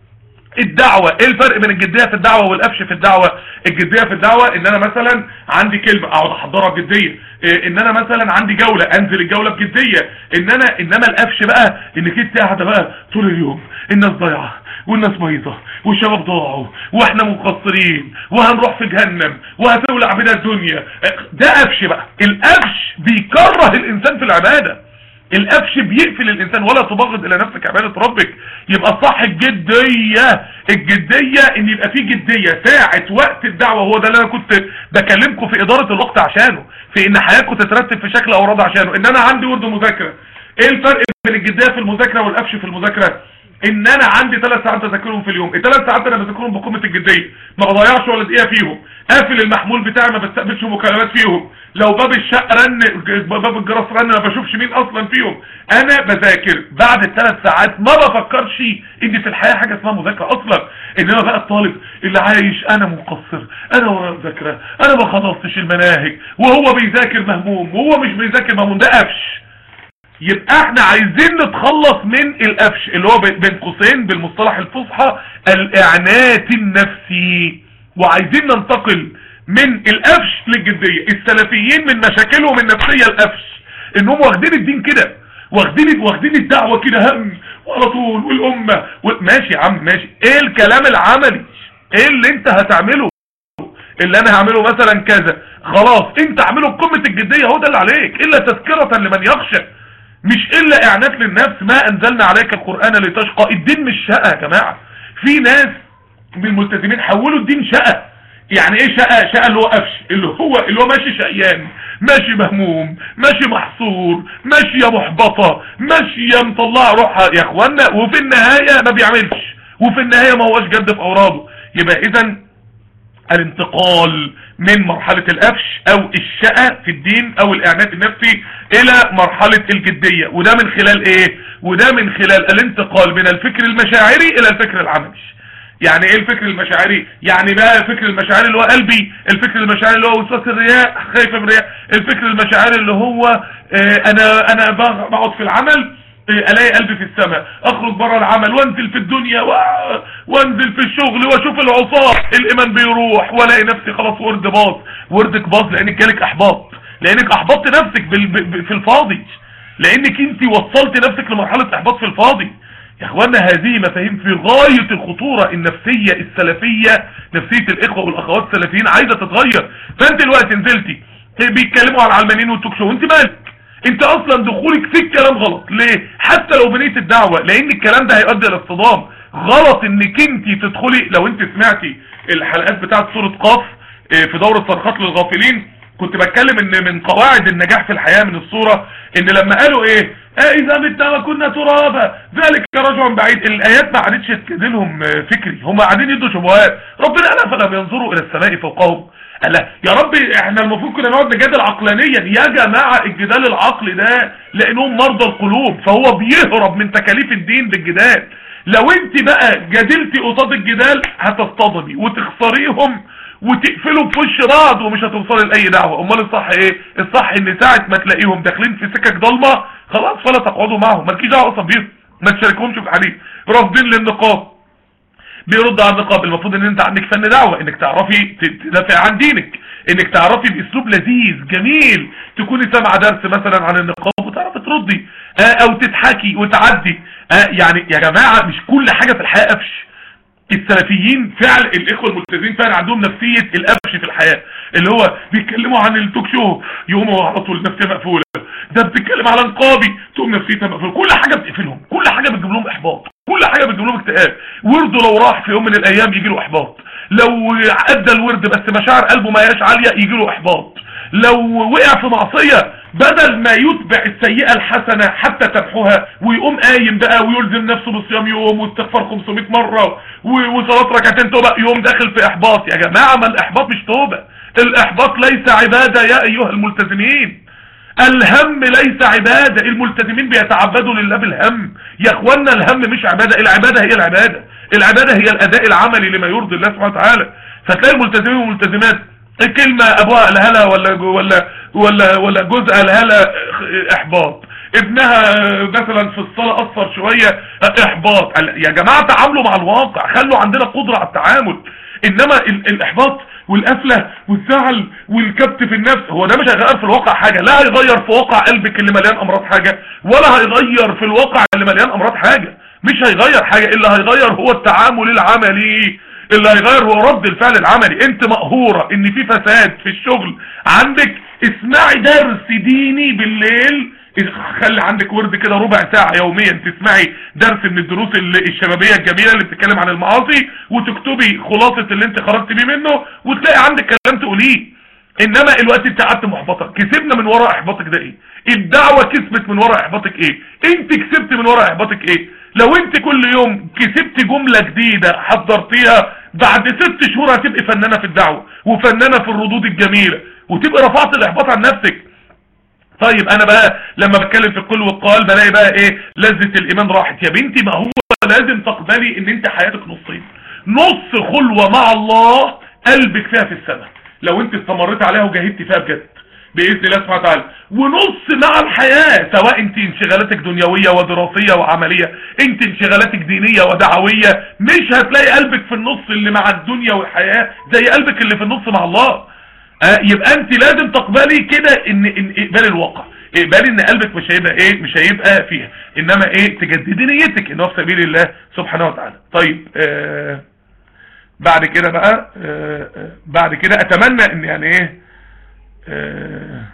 الدعوة ايه الفرق بين الجدية في الدعوة والقفش في الدعوة الجدية في الدعوة ان انا مثلا عندي كلمة اقعد احضرها بجدية إيه ان انا مثلا عندي جولة انزل الجولة بجدية ان انا انما القفش بقى انك انت قاعدة بقى طول اليوم الناس ضايعة والناس بايظة والشباب ضاعوا واحنا مقصرين وهنروح في جهنم وهتولع بنا الدنيا ده قفش بقى القفش بيكره الانسان في العبادة القفش بيقفل الانسان ولا تبغض الى نفسك عبادة ربك يبقى صح الجدية الجدية ان يبقى في جدية ساعة وقت الدعوة هو ده اللي انا كنت بكلمكم في ادارة الوقت عشانه في ان حياتكم تترتب في شكل اوراد عشانه ان انا عندي ورد مذاكرة ايه الفرق بين الجدية في المذاكرة والقفش في المذاكرة ان انا عندي ثلاث ساعات اذاكرهم في اليوم الثلاث ساعات انا بذاكرهم بقمه الجديه ما بضيعش ولا دقيقه فيهم قافل المحمول بتاعي ما بستقبلش مكالمات فيهم لو باب الشقه رن باب الجرس رن ما بشوفش مين اصلا فيهم انا بذاكر بعد الثلاث ساعات ما بفكرش ان في الحياه حاجه اسمها مذاكره اصلا انما بقى الطالب اللي عايش انا مقصر انا ورا مذاكره انا ما خلصتش المناهج وهو بيذاكر مهموم وهو مش بيذاكر مهموم ده قفش يبقى احنا عايزين نتخلص من القفش اللي هو بين قوسين بالمصطلح الفصحى الاعنات النفسي وعايزين ننتقل من القفش للجدية السلفيين من مشاكلهم النفسية القفش انهم واخدين الدين كده واخدين واخدين الدعوة كده هم وعلى طول والامة ماشي يا عم ماشي ايه الكلام العملي ايه اللي انت هتعمله اللي انا هعمله مثلا كذا خلاص انت اعمله بقمة الجدية هو ده اللي عليك الا تذكرة لمن يخشى مش الا اعنات للنفس ما انزلنا عليك القرآن لتشقى الدين مش شقة يا جماعة في ناس من الملتزمين حولوا الدين شقة يعني ايه شقة شقة اللي هو قفش اللي هو اللي هو ماشي شقيان ماشي مهموم ماشي محصور ماشية محبطة ماشية مطلعة روحها يا اخوانا وفي النهاية ما بيعملش وفي النهاية ما هوش جد في اوراده يبقى اذا الانتقال من مرحلة القفش او الشقة في الدين او الاعنات النفسي الى مرحلة الجدية وده من خلال ايه وده من خلال الانتقال من الفكر المشاعري الى الفكر العملي يعني ايه الفكر المشاعري يعني بقى الفكر المشاعري اللي هو قلبي الفكر المشاعري اللي هو وسواس الرياء خايف من الرياء الفكر المشاعري اللي هو اه انا انا بقعد في العمل الاقي قلبي في السماء اخرج بره العمل وانزل في الدنيا و... وانزل في الشغل واشوف العصاه الايمان بيروح والاقي نفسي خلاص ورد باظ وردك باظ لانك جالك احباط لانك احبطت نفسك بال... في الفاضي لانك انت وصلت نفسك لمرحله احباط في الفاضي يا اخوانا هذه مفاهيم في غاية الخطورة النفسية السلفية نفسية الاخوة والاخوات السلفيين عايزة تتغير فانت الوقت نزلتي بيتكلموا على العلمانيين والتوك شو انت مالك انت اصلا دخولك في الكلام غلط ليه حتى لو بنيت الدعوة لان الكلام ده هيؤدي الى اصطدام غلط انك انت تدخلي لو انت سمعتي الحلقات بتاعت سورة قاف في دورة صرخات للغافلين كنت بتكلم ان من قواعد النجاح في الحياة من الصورة ان لما قالوا ايه اه اذا متنا وكنا ترابا ذلك رجع بعيد الايات ما عادتش تجادلهم فكري هم قاعدين يدوا شبهات ربنا قال فلم ينظروا الى السماء فوقهم قال يا رب احنا المفروض كنا نقعد نجادل عقلانيا يا جماعة الجدال العقلي ده لانهم مرضى القلوب فهو بيهرب من تكاليف الدين بالجدال لو انت بقى جادلتي قصاد الجدال هتصطدمي وتخسريهم وتقفلوا في وش بعض ومش هتوصلي لاي دعوه امال الصح ايه الصح ان ساعه ما تلاقيهم داخلين في سكك ضلمه خلاص فلا تقعدوا معهم مالكيش دعوه اصلا بيهم ما تشاركهمش في حديث رافضين للنقاب بيرد على النقاب المفروض ان انت عندك فن دعوه انك تعرفي تدافع عن دينك انك تعرفي باسلوب لذيذ جميل تكوني سامعه درس مثلا عن النقاب وتعرفي تردي آه او تضحكي وتعدي آه يعني يا جماعه مش كل حاجه في الحياه قفش السلفيين فعل الاخوه الملتزمين فعلا عندهم نفسيه القفش في الحياه اللي هو بيتكلموا عن التوك شو يقوموا على طول نفسيه مقفوله ده بتتكلم على نقابي تقوم نفسيتها مقفوله كل حاجه بتقفلهم كل حاجه بتجيب لهم احباط كل حاجه بتجيب لهم اكتئاب ورده لو راح في يوم من الايام يجي له احباط لو ادى الورد بس مشاعر قلبه ما هياش عاليه يجي له احباط لو وقع في معصيه بدل ما يتبع السيئة الحسنة حتى تمحوها ويقوم قايم بقى ويلزم نفسه بالصيام يوم واستغفر 500 مرة وصلاة ركعتين توبة يوم داخل في احباط يا جماعة ما الاحباط مش توبة الاحباط ليس عبادة يا ايها الملتزمين الهم ليس عبادة الملتزمين بيتعبدوا لله بالهم يا اخوانا الهم مش عبادة العبادة هي العبادة العبادة هي الاداء العملي لما يرضي الله سبحانه وتعالى فتلاقي الملتزمين والملتزمات الكلمة ابوها قالها لها ولا ولا ولا ولا جوز قالها لها احباط ابنها مثلا في الصلاة اثر شوية احباط يا جماعة تعاملوا مع الواقع خلوا عندنا قدرة على التعامل انما الاحباط والقفلة والزعل والكبت في النفس هو ده مش هيغير في الواقع حاجة لا هيغير في واقع قلبك اللي مليان امراض حاجة ولا هيغير في الواقع اللي مليان امراض حاجة مش هيغير حاجة اللي هيغير هو التعامل العملي اللي هيغير هو رد الفعل العملي انت مقهورة ان في فساد في الشغل عندك اسمعي درس ديني بالليل خلي عندك ورد كده ربع ساعة يوميا تسمعي درس من الدروس الشبابية الجميلة اللي بتتكلم عن المعاصي وتكتبي خلاصة اللي انت خرجت بيه منه وتلاقي عندك كلام تقوليه انما الوقت انت قعدت محبطك كسبنا من وراء احباطك ده ايه الدعوة كسبت من وراء احباطك ايه انت كسبت من وراء احباطك ايه لو انت كل يوم كسبت جملة جديدة حضرتيها بعد ست شهور هتبقي فنانة في الدعوة وفنانة في الردود الجميلة وتبقى رفعت الاحباط عن نفسك طيب انا بقى لما بتكلم في الكل والقال بلاقي بقى ايه لذة الايمان راحت يا بنتي ما هو لازم تقبلي ان انت حياتك نصين نص خلوة مع الله قلبك فيها في السماء لو انت استمرت عليها وجاهدت فيها بجد باذن الله سبحانه وتعالى ونص مع الحياة سواء انت انشغالاتك دنيوية ودراسية وعملية انت انشغالاتك دينية ودعوية مش هتلاقي قلبك في النص اللي مع الدنيا والحياة زي قلبك اللي في النص مع الله آه يبقى انت لازم تقبلي كده ان, إن اقبالي الواقع اقبالي ان قلبك مش هيبقى ايه مش هيبقى فيها انما ايه تجددي نيتك انه في سبيل الله سبحانه وتعالى طيب آه بعد كده بقى آه آه بعد كده اتمنى ان يعني ايه آه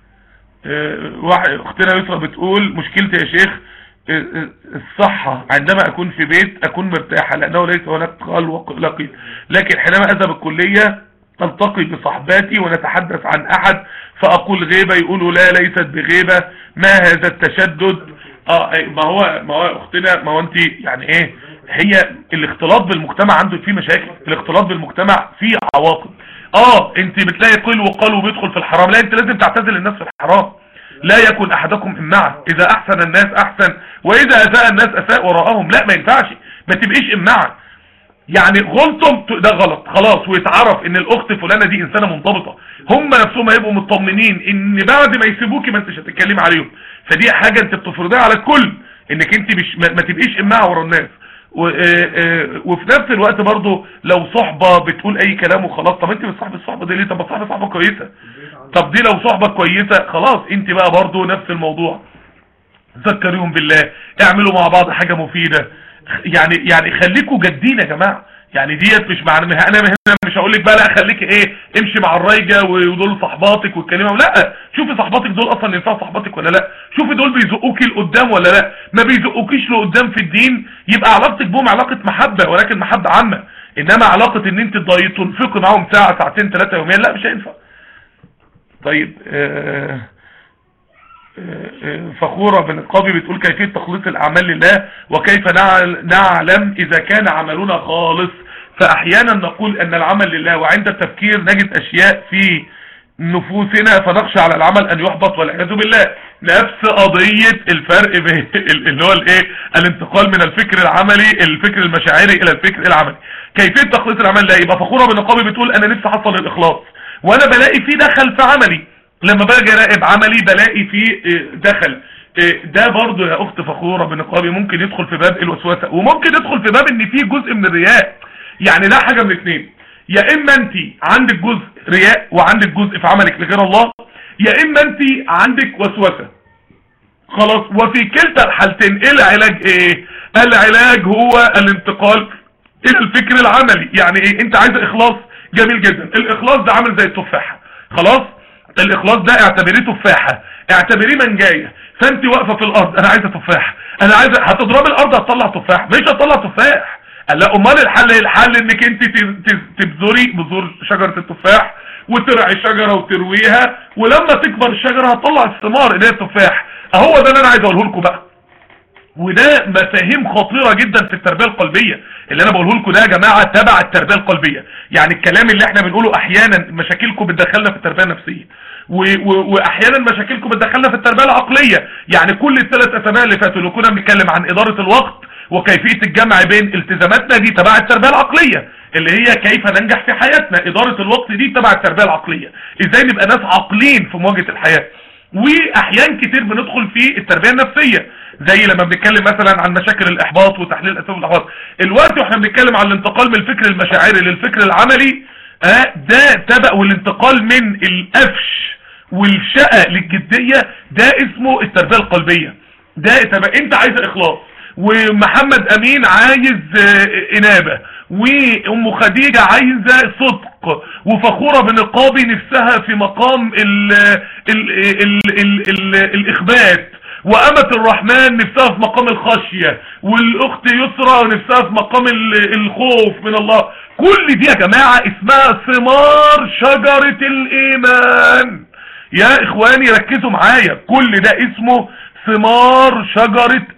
آه واحد اختنا يسرا بتقول مشكلتي يا شيخ آه الصحة عندما اكون في بيت اكون مرتاحة لانه ليس هناك قال وقيل لكن حينما اذهب الكلية التقي بصحباتي ونتحدث عن احد فاقول غيبة يقولوا لا ليست بغيبة ما هذا التشدد اه ما هو ما هو اختنا ما هو انت يعني ايه هي الاختلاط بالمجتمع عنده فيه مشاكل الاختلاط بالمجتمع فيه عواقب اه انت بتلاقي قيل وقال وبيدخل في الحرام لا انت لازم تعتزل الناس في الحرام لا يكن احدكم امعة اذا احسن الناس احسن واذا اساء الناس اساء وراءهم لا ما ينفعش ما تبقيش امعة يعني غلطم ده غلط خلاص ويتعرف ان الاخت فلانة دي انسانة منضبطة هم نفسهم هيبقوا مطمنين ان بعد ما يسيبوكي ما انتش هتتكلم عليهم فدي حاجة انت بتفرضيها على الكل انك انت مش ما تبقيش امعة ورا الناس وفي نفس الوقت برضو لو صحبة بتقول اي كلام وخلاص طب انت مش صاحب الصحبة دي ليه طب صاحب صحبة كويسة طب دي لو صحبة كويسة خلاص انت بقى برضو نفس الموضوع ذكريهم بالله اعملوا مع بعض حاجة مفيدة يعني يعني خليكوا جادين يا جماعة يعني ديت مش معنى انا هنا مش هقول لك بقى لا خليك ايه امشي مع الرايجه ودول صحباتك والكلمه لا شوفي صحباتك دول اصلا ينفعوا صحباتك ولا لا شوفي دول بيزقوكي لقدام ولا لا ما بيزقوكيش لقدام في الدين يبقى علاقتك بهم علاقه محبه ولكن محبه عامه انما علاقه ان انت تنفقي معاهم ساعه ساعتين ثلاثه يوميا لا مش هينفع طيب آه فخورة بن القاضي بتقول كيفية تخليص الأعمال لله وكيف نعلم إذا كان عملنا خالص فأحيانا نقول أن العمل لله وعند التفكير نجد أشياء في نفوسنا فنخشى على العمل أن يحبط والعياذ بالله نفس قضية الفرق بين اللي هو الايه الانتقال من الفكر العملي الفكر المشاعري إلى الفكر العملي كيفية تخليص العمل لله يبقى فخورة بن القاضي بتقول أنا نفسي أحصل الإخلاص وأنا بلاقي فيه دخل في عملي لما باجي اراقب عملي بلاقي فيه دخل ده برضو يا اخت فخورة بنقابي ممكن يدخل في باب الوسوسة وممكن يدخل في باب ان فيه جزء من الرياء يعني لا حاجة من الاثنين يا اما انت عندك جزء رياء وعندك جزء في عملك لغير الله يا اما انت عندك وسوسة خلاص وفي كلتا الحالتين ايه العلاج ايه العلاج هو الانتقال الى الفكر العملي يعني ايه انت عايز اخلاص جميل جدا الاخلاص ده عامل زي التفاحة خلاص الاخلاص ده اعتبريه تفاحة اعتبريه منجاية فانت واقفة في الارض انا عايزة تفاح انا عايزة هتضربي الارض هتطلع تفاح مش هتطلع تفاح لا امال الحل ايه الحل انك انت تبذري بذور شجرة التفاح وترعي الشجرة وترويها ولما تكبر الشجرة هتطلع الثمار اللي هي التفاح اهو ده اللي انا عايز اقوله لكم بقى وده مفاهيم خطيرة جدا في التربية القلبية اللي انا بقوله لكم ده يا جماعة تبع التربية القلبية يعني الكلام اللي احنا بنقوله احيانا مشاكلكم بتدخلنا في التربية النفسية و و واحيانا مشاكلكم بتدخلنا في التربية العقلية يعني كل الثلاث اسابيع اللي فاتوا اللي كنا بنتكلم عن ادارة الوقت وكيفية الجمع بين التزاماتنا دي تبع التربية العقلية اللي هي كيف ننجح في حياتنا ادارة الوقت دي تبع التربية العقلية ازاي نبقى ناس عاقلين في مواجهة الحياة واحيان كتير بندخل في التربية النفسية زي لما بنتكلم مثلا عن مشاكل الاحباط وتحليل اسباب الاحباط الوقت واحنا بنتكلم عن الانتقال من الفكر المشاعري للفكر العملي آه ده تبع والانتقال من القفش والشقة للجدية ده اسمه التربية القلبية ده تبع انت عايز اخلاص ومحمد امين عايز آه انابة وام خديجة عايزة صدق وفخورة بنقابي نفسها في مقام ال ال ال ال ال الاخبات وأمة الرحمن نفسها في مقام الخشية والأخت يسرى نفسها في مقام الخوف من الله كل دي يا جماعة اسمها ثمار شجرة الإيمان يا إخواني ركزوا معايا كل ده اسمه ثمار شجرة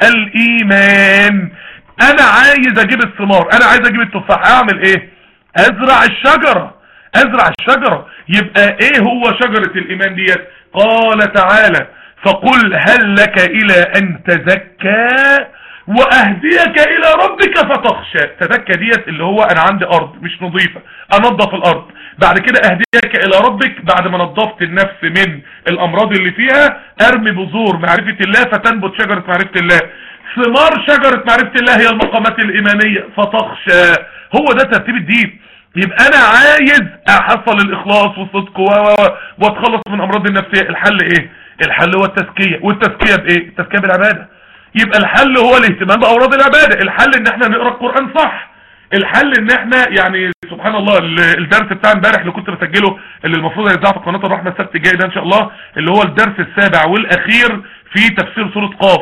الايمان انا عايز اجيب الثمار انا عايز اجيب التفاح اعمل ايه ازرع الشجرة ازرع الشجرة يبقى ايه هو شجرة الايمان ديت قال تعالى فقل هل لك الى ان تزكى واهديك الى ربك فتخشى تزكى ديت اللي هو انا عندي ارض مش نظيفة انظف الارض بعد كده اهديك الى ربك بعد ما نظفت النفس من الامراض اللي فيها ارمي بذور معرفة الله فتنبت شجرة معرفة الله ثمار شجرة معرفة الله هي المقامات الايمانية فتخشى هو ده ترتيب الدين يبقى انا عايز احصل الاخلاص والصدق واتخلص من امراض النفسية الحل ايه الحل هو التزكية والتزكية بايه التزكية بالعبادة يبقى الحل هو الاهتمام بأوراد العبادة الحل ان احنا نقرأ القرآن صح الحل ان احنا يعني سبحان الله الدرس بتاع امبارح اللي كنت بسجله اللي المفروض هيتذاع في قناه الرحمه السبت الجاي ده ان شاء الله اللي هو الدرس السابع والاخير في تفسير سوره قاف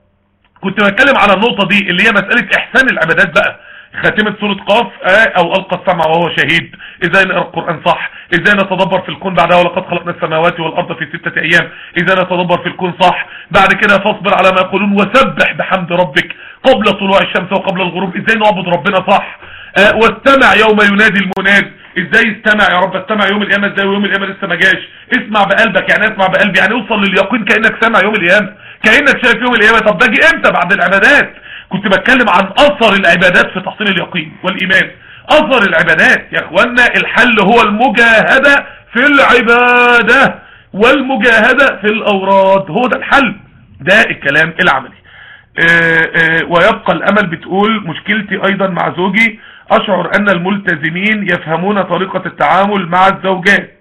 كنت بتكلم على النقطه دي اللي هي مساله احسان العبادات بقى خاتمة سورة قاف او القى السمع وهو شهيد ازاي نقرأ القرآن صح ازاي نتدبر في الكون بعدها ولقد خلقنا السماوات والارض في ستة ايام ازاي نتدبر في الكون صح بعد كده فاصبر على ما يقولون وسبح بحمد ربك قبل طلوع الشمس وقبل الغروب ازاي نعبد ربنا صح اه واستمع يوم ينادي المناد ازاي استمع يا رب استمع يوم القيامة ازاي ويوم القيامة لسه ما جاش اسمع بقلبك يعني اسمع بقلبي يعني اوصل لليقين كأنك سامع يوم القيامة كأنك شايف يوم القيامة طب باجي امتى بعد العبادات كنت بتكلم عن اثر العبادات في تحصيل اليقين والايمان اثر العبادات يا اخوانا الحل هو المجاهدة في العبادة والمجاهدة في الاوراد هو ده الحل ده الكلام العملي اه اه ويبقى الامل بتقول مشكلتي ايضا مع زوجي اشعر ان الملتزمين يفهمون طريقة التعامل مع الزوجات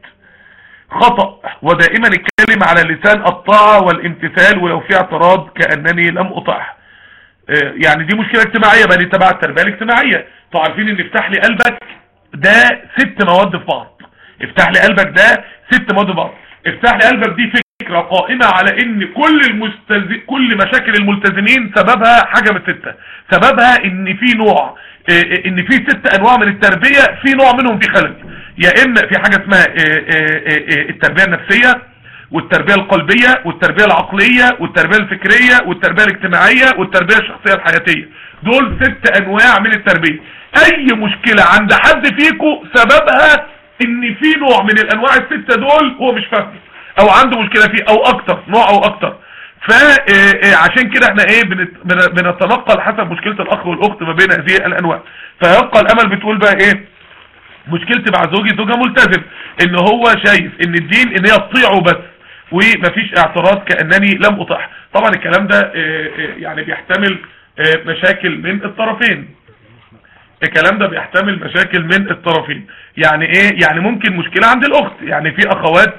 خطأ ودائما الكلمة على لسان الطاعة والامتثال ولو في اعتراض كأنني لم اطعه يعني دي مشكلة اجتماعية بقى دي تبع التربية الاجتماعية طبعا عارفين ان افتح لي قلبك ده ست مواد في بعض افتح لي قلبك ده ست مواد في بعض افتح لي قلبك دي فكرة قائمة على ان كل المستلز... كل مشاكل الملتزمين سببها حاجة من ستة سببها ان في نوع ان في ست انواع من التربية في نوع منهم في خلل يا اما في حاجة اسمها التربية النفسية والتربية القلبية والتربية العقلية والتربية الفكرية والتربية الاجتماعية والتربية الشخصية الحياتية دول ست انواع من التربية اي مشكلة عند حد فيكم سببها ان في نوع من الانواع الستة دول هو مش فاهم او عنده مشكلة فيه او اكتر نوع او اكتر فعشان كده احنا ايه بنتنقل حسب مشكلة الاخ والاخت ما بين هذه الانواع فيبقى الامل بتقول بقى ايه مشكلتي مع زوجي زوجها ملتزم ان هو شايف ان الدين ان هي تطيعه بس ومفيش اعتراض كأنني لم اطيع طبعا الكلام ده يعني بيحتمل مشاكل من الطرفين الكلام ده بيحتمل مشاكل من الطرفين يعني ايه يعني ممكن مشكلة عند الاخت يعني في اخوات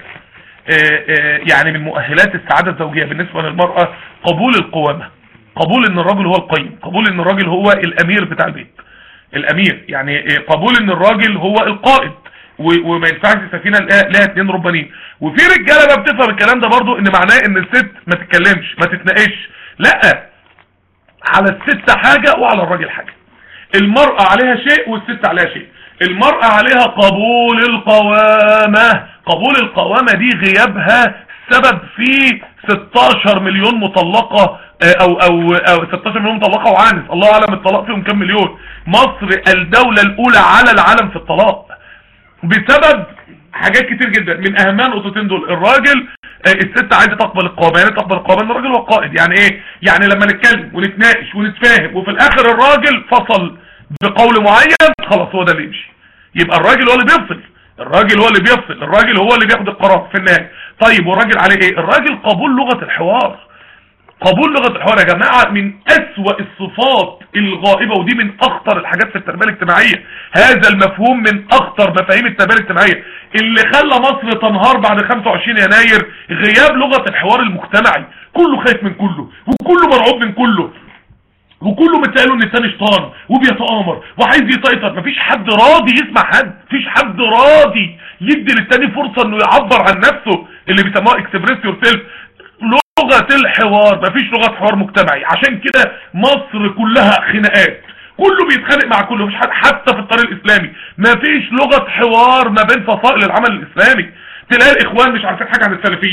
يعني من مؤهلات السعادة الزوجية بالنسبة للمرأة قبول القوامة قبول ان الرجل هو القيم قبول ان الراجل هو الامير بتاع البيت الامير يعني قبول ان الراجل هو القائد وما ينفعش سفينة لها اتنين ربانين وفي رجالة بقى بتفهم الكلام ده برضو ان معناه ان الست ما تتكلمش ما تتناقش لا على الست حاجة وعلى الراجل حاجة المرأة عليها شيء والست عليها شيء المرأة عليها قبول القوامة قبول القوامة دي غيابها سبب في 16 مليون مطلقة او او او 16 مليون مطلقة وعانس الله اعلم الطلاق فيهم كم مليون مصر الدولة الاولى على العالم في الطلاق بسبب حاجات كتير جدا من اهمها النقطتين دول الراجل الست عايزه تقبل القوامه يعني تقبل القوامه ان الراجل هو القائد يعني ايه يعني لما نتكلم ونتناقش ونتفاهم وفي الاخر الراجل فصل بقول معين خلاص هو ده اللي يمشي يبقى الراجل هو اللي بيفصل الراجل هو اللي بيفصل الراجل هو اللي بياخد القرار في النهايه طيب والراجل عليه ايه الراجل قبول لغه الحوار قبول لغة الحوار يا جماعة من أسوأ الصفات الغائبة ودي من أخطر الحاجات في التربية الاجتماعية هذا المفهوم من أخطر مفاهيم التربية الاجتماعية اللي خلى مصر تنهار بعد 25 يناير غياب لغة الحوار المجتمعي كله خايف من كله وكله مرعوب من كله وكله متقاله ان التاني شيطان وبيتآمر وعايز يسيطر مفيش حد راضي يسمع حد مفيش حد راضي يدي للتاني فرصة انه يعبر عن نفسه اللي بيسموها اكسبريس يور سيلف لغة الحوار مفيش لغة حوار مجتمعي عشان كده مصر كلها خناقات كله بيتخانق مع كله مفيش حد حتى في الطريق الاسلامي مفيش لغة حوار ما بين فصائل العمل الاسلامي تلاقي الاخوان مش عارفين حاجة عن السلفيين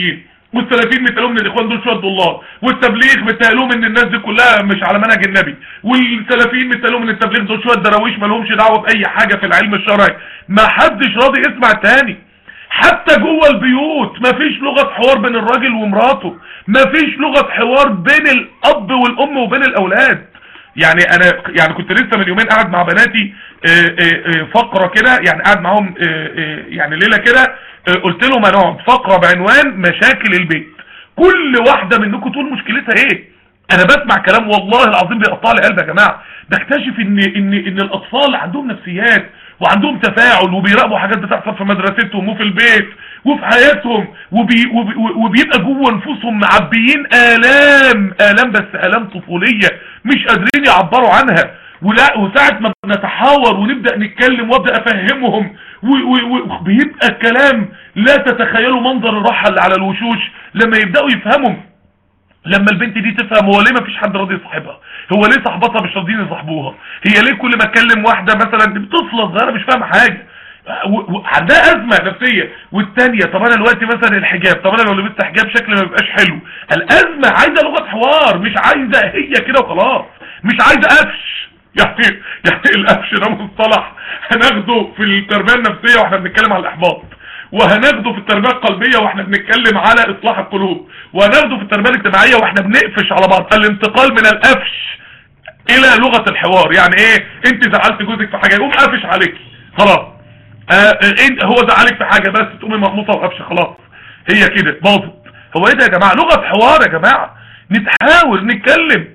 والسلفيين متقالهم ان الاخوان دول شويه ضلال والتبليغ متقالهم ان الناس دي كلها مش على منهج النبي والسلفيين متقالهم ان التبليغ دول شويه دراويش ما لهمش دعوه باي حاجه في العلم الشرعي ما حدش راضي يسمع التاني حتى جوه البيوت مفيش لغة حوار بين الراجل ومراته مفيش لغة حوار بين الاب والام وبين الاولاد يعني انا يعني كنت لسه من يومين قاعد مع بناتي آه، آه، آه، فقرة كده يعني قاعد معاهم آه، آه، يعني ليلة كده آه، قلت لهم هنقعد فقرة بعنوان مشاكل البيت كل واحدة منكم تقول مشكلتها ايه انا بسمع كلام والله العظيم بيقطع لي قلبي يا جماعه بكتشف ان ان ان الاطفال عندهم نفسيات وعندهم تفاعل وبيراقبوا حاجات بتحصل في مدرستهم وفي البيت وفي حياتهم وبي وبي وبيبقى جوه نفوسهم معبيين الام الام بس الام طفوليه مش قادرين يعبروا عنها ولا وساعة ما نتحاور ونبدأ نتكلم وابدأ افهمهم وبيبقى الكلام لا تتخيلوا منظر الراحة اللي على الوشوش لما يبدأوا يفهموا لما البنت دي تفهم هو ليه ما فيش حد راضي يصاحبها هو ليه صاحبتها مش راضيين يصاحبوها هي ليه كل ما اتكلم واحده مثلا طفله صغيره مش فاهمه حاجه و- و- عندها ازمه نفسيه والثانيه طب انا دلوقتي مثلا الحجاب طب انا لو لبست حجاب شكلي ما بيبقاش حلو الازمه عايزه لغه حوار مش عايزه هي كده وخلاص مش عايزه قفش يعني يعني القفش ده مصطلح هناخده في التربيه النفسيه واحنا بنتكلم على الاحباط وهناخده في التربيه القلبيه واحنا بنتكلم على اصلاح القلوب وهناخده في التربيه الاجتماعيه واحنا بنقفش على بعض الانتقال من القفش الى لغه الحوار يعني ايه انت زعلت جوزك في حاجه يقوم قافش عليكي خلاص آه آه، انت هو زعلك في حاجه بس تقومي مقموصه وقفش خلاص هي كده باظت هو ايه ده يا جماعه لغه حوار يا جماعه نتحاول نتكلم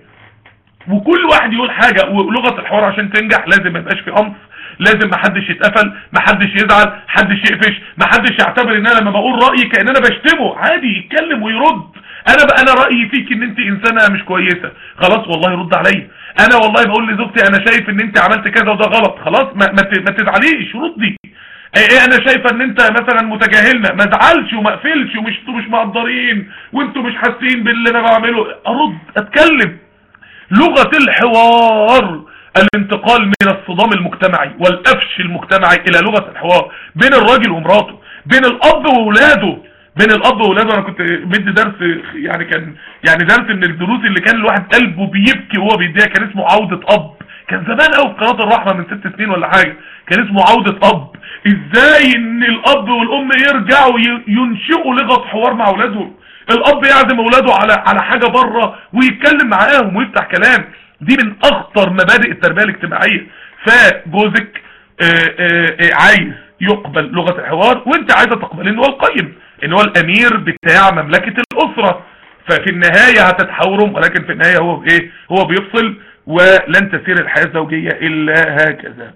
وكل واحد يقول حاجة ولغة الحوار عشان تنجح لازم ما يبقاش في قمص لازم ما حدش يتقفل ما حدش يزعل حدش يقفش ما حدش يعتبر ان انا لما بقول رأيي كأن انا بشتمه عادي يتكلم ويرد انا بقى انا رأيي فيك ان انت انسانة مش كويسة خلاص والله رد عليا انا والله بقول لزوجتي انا شايف ان انت عملت كذا وده غلط خلاص ما, ما, ت- ما تزعليش ردي ايه ايه انا شايفه ان انت مثلا متجاهلنا ما ازعلش وما اقفلش ومش انتوا مش مقدرين وانتوا مش حاسين باللي انا بعمله ارد اتكلم لغة الحوار الانتقال من الصدام المجتمعي والقفش المجتمعي الى لغة الحوار بين الراجل ومراته بين الاب وولاده بين الاب وولاده انا كنت مدي درس يعني كان يعني درس من الدروس اللي كان الواحد قلبه بيبكي وهو بيديها كان اسمه عودة اب كان زمان قوي في قناه الرحمه من ست سنين ولا حاجه كان اسمه عوده اب ازاي ان الاب والام يرجعوا ي- ينشئوا لغه حوار مع اولادهم الاب يعزم اولاده على على حاجه بره ويتكلم معاهم ويفتح كلام دي من اخطر مبادئ التربيه الاجتماعيه فجوزك آه، آه، آه، عايز يقبل لغه الحوار وانت عايزه تقبل ان هو القيم ان هو الامير بتاع مملكه الاسره ففي النهاية هتتحاوروا ولكن في النهاية هو ايه هو بيفصل ولن تسير الحياة الزوجية الا هكذا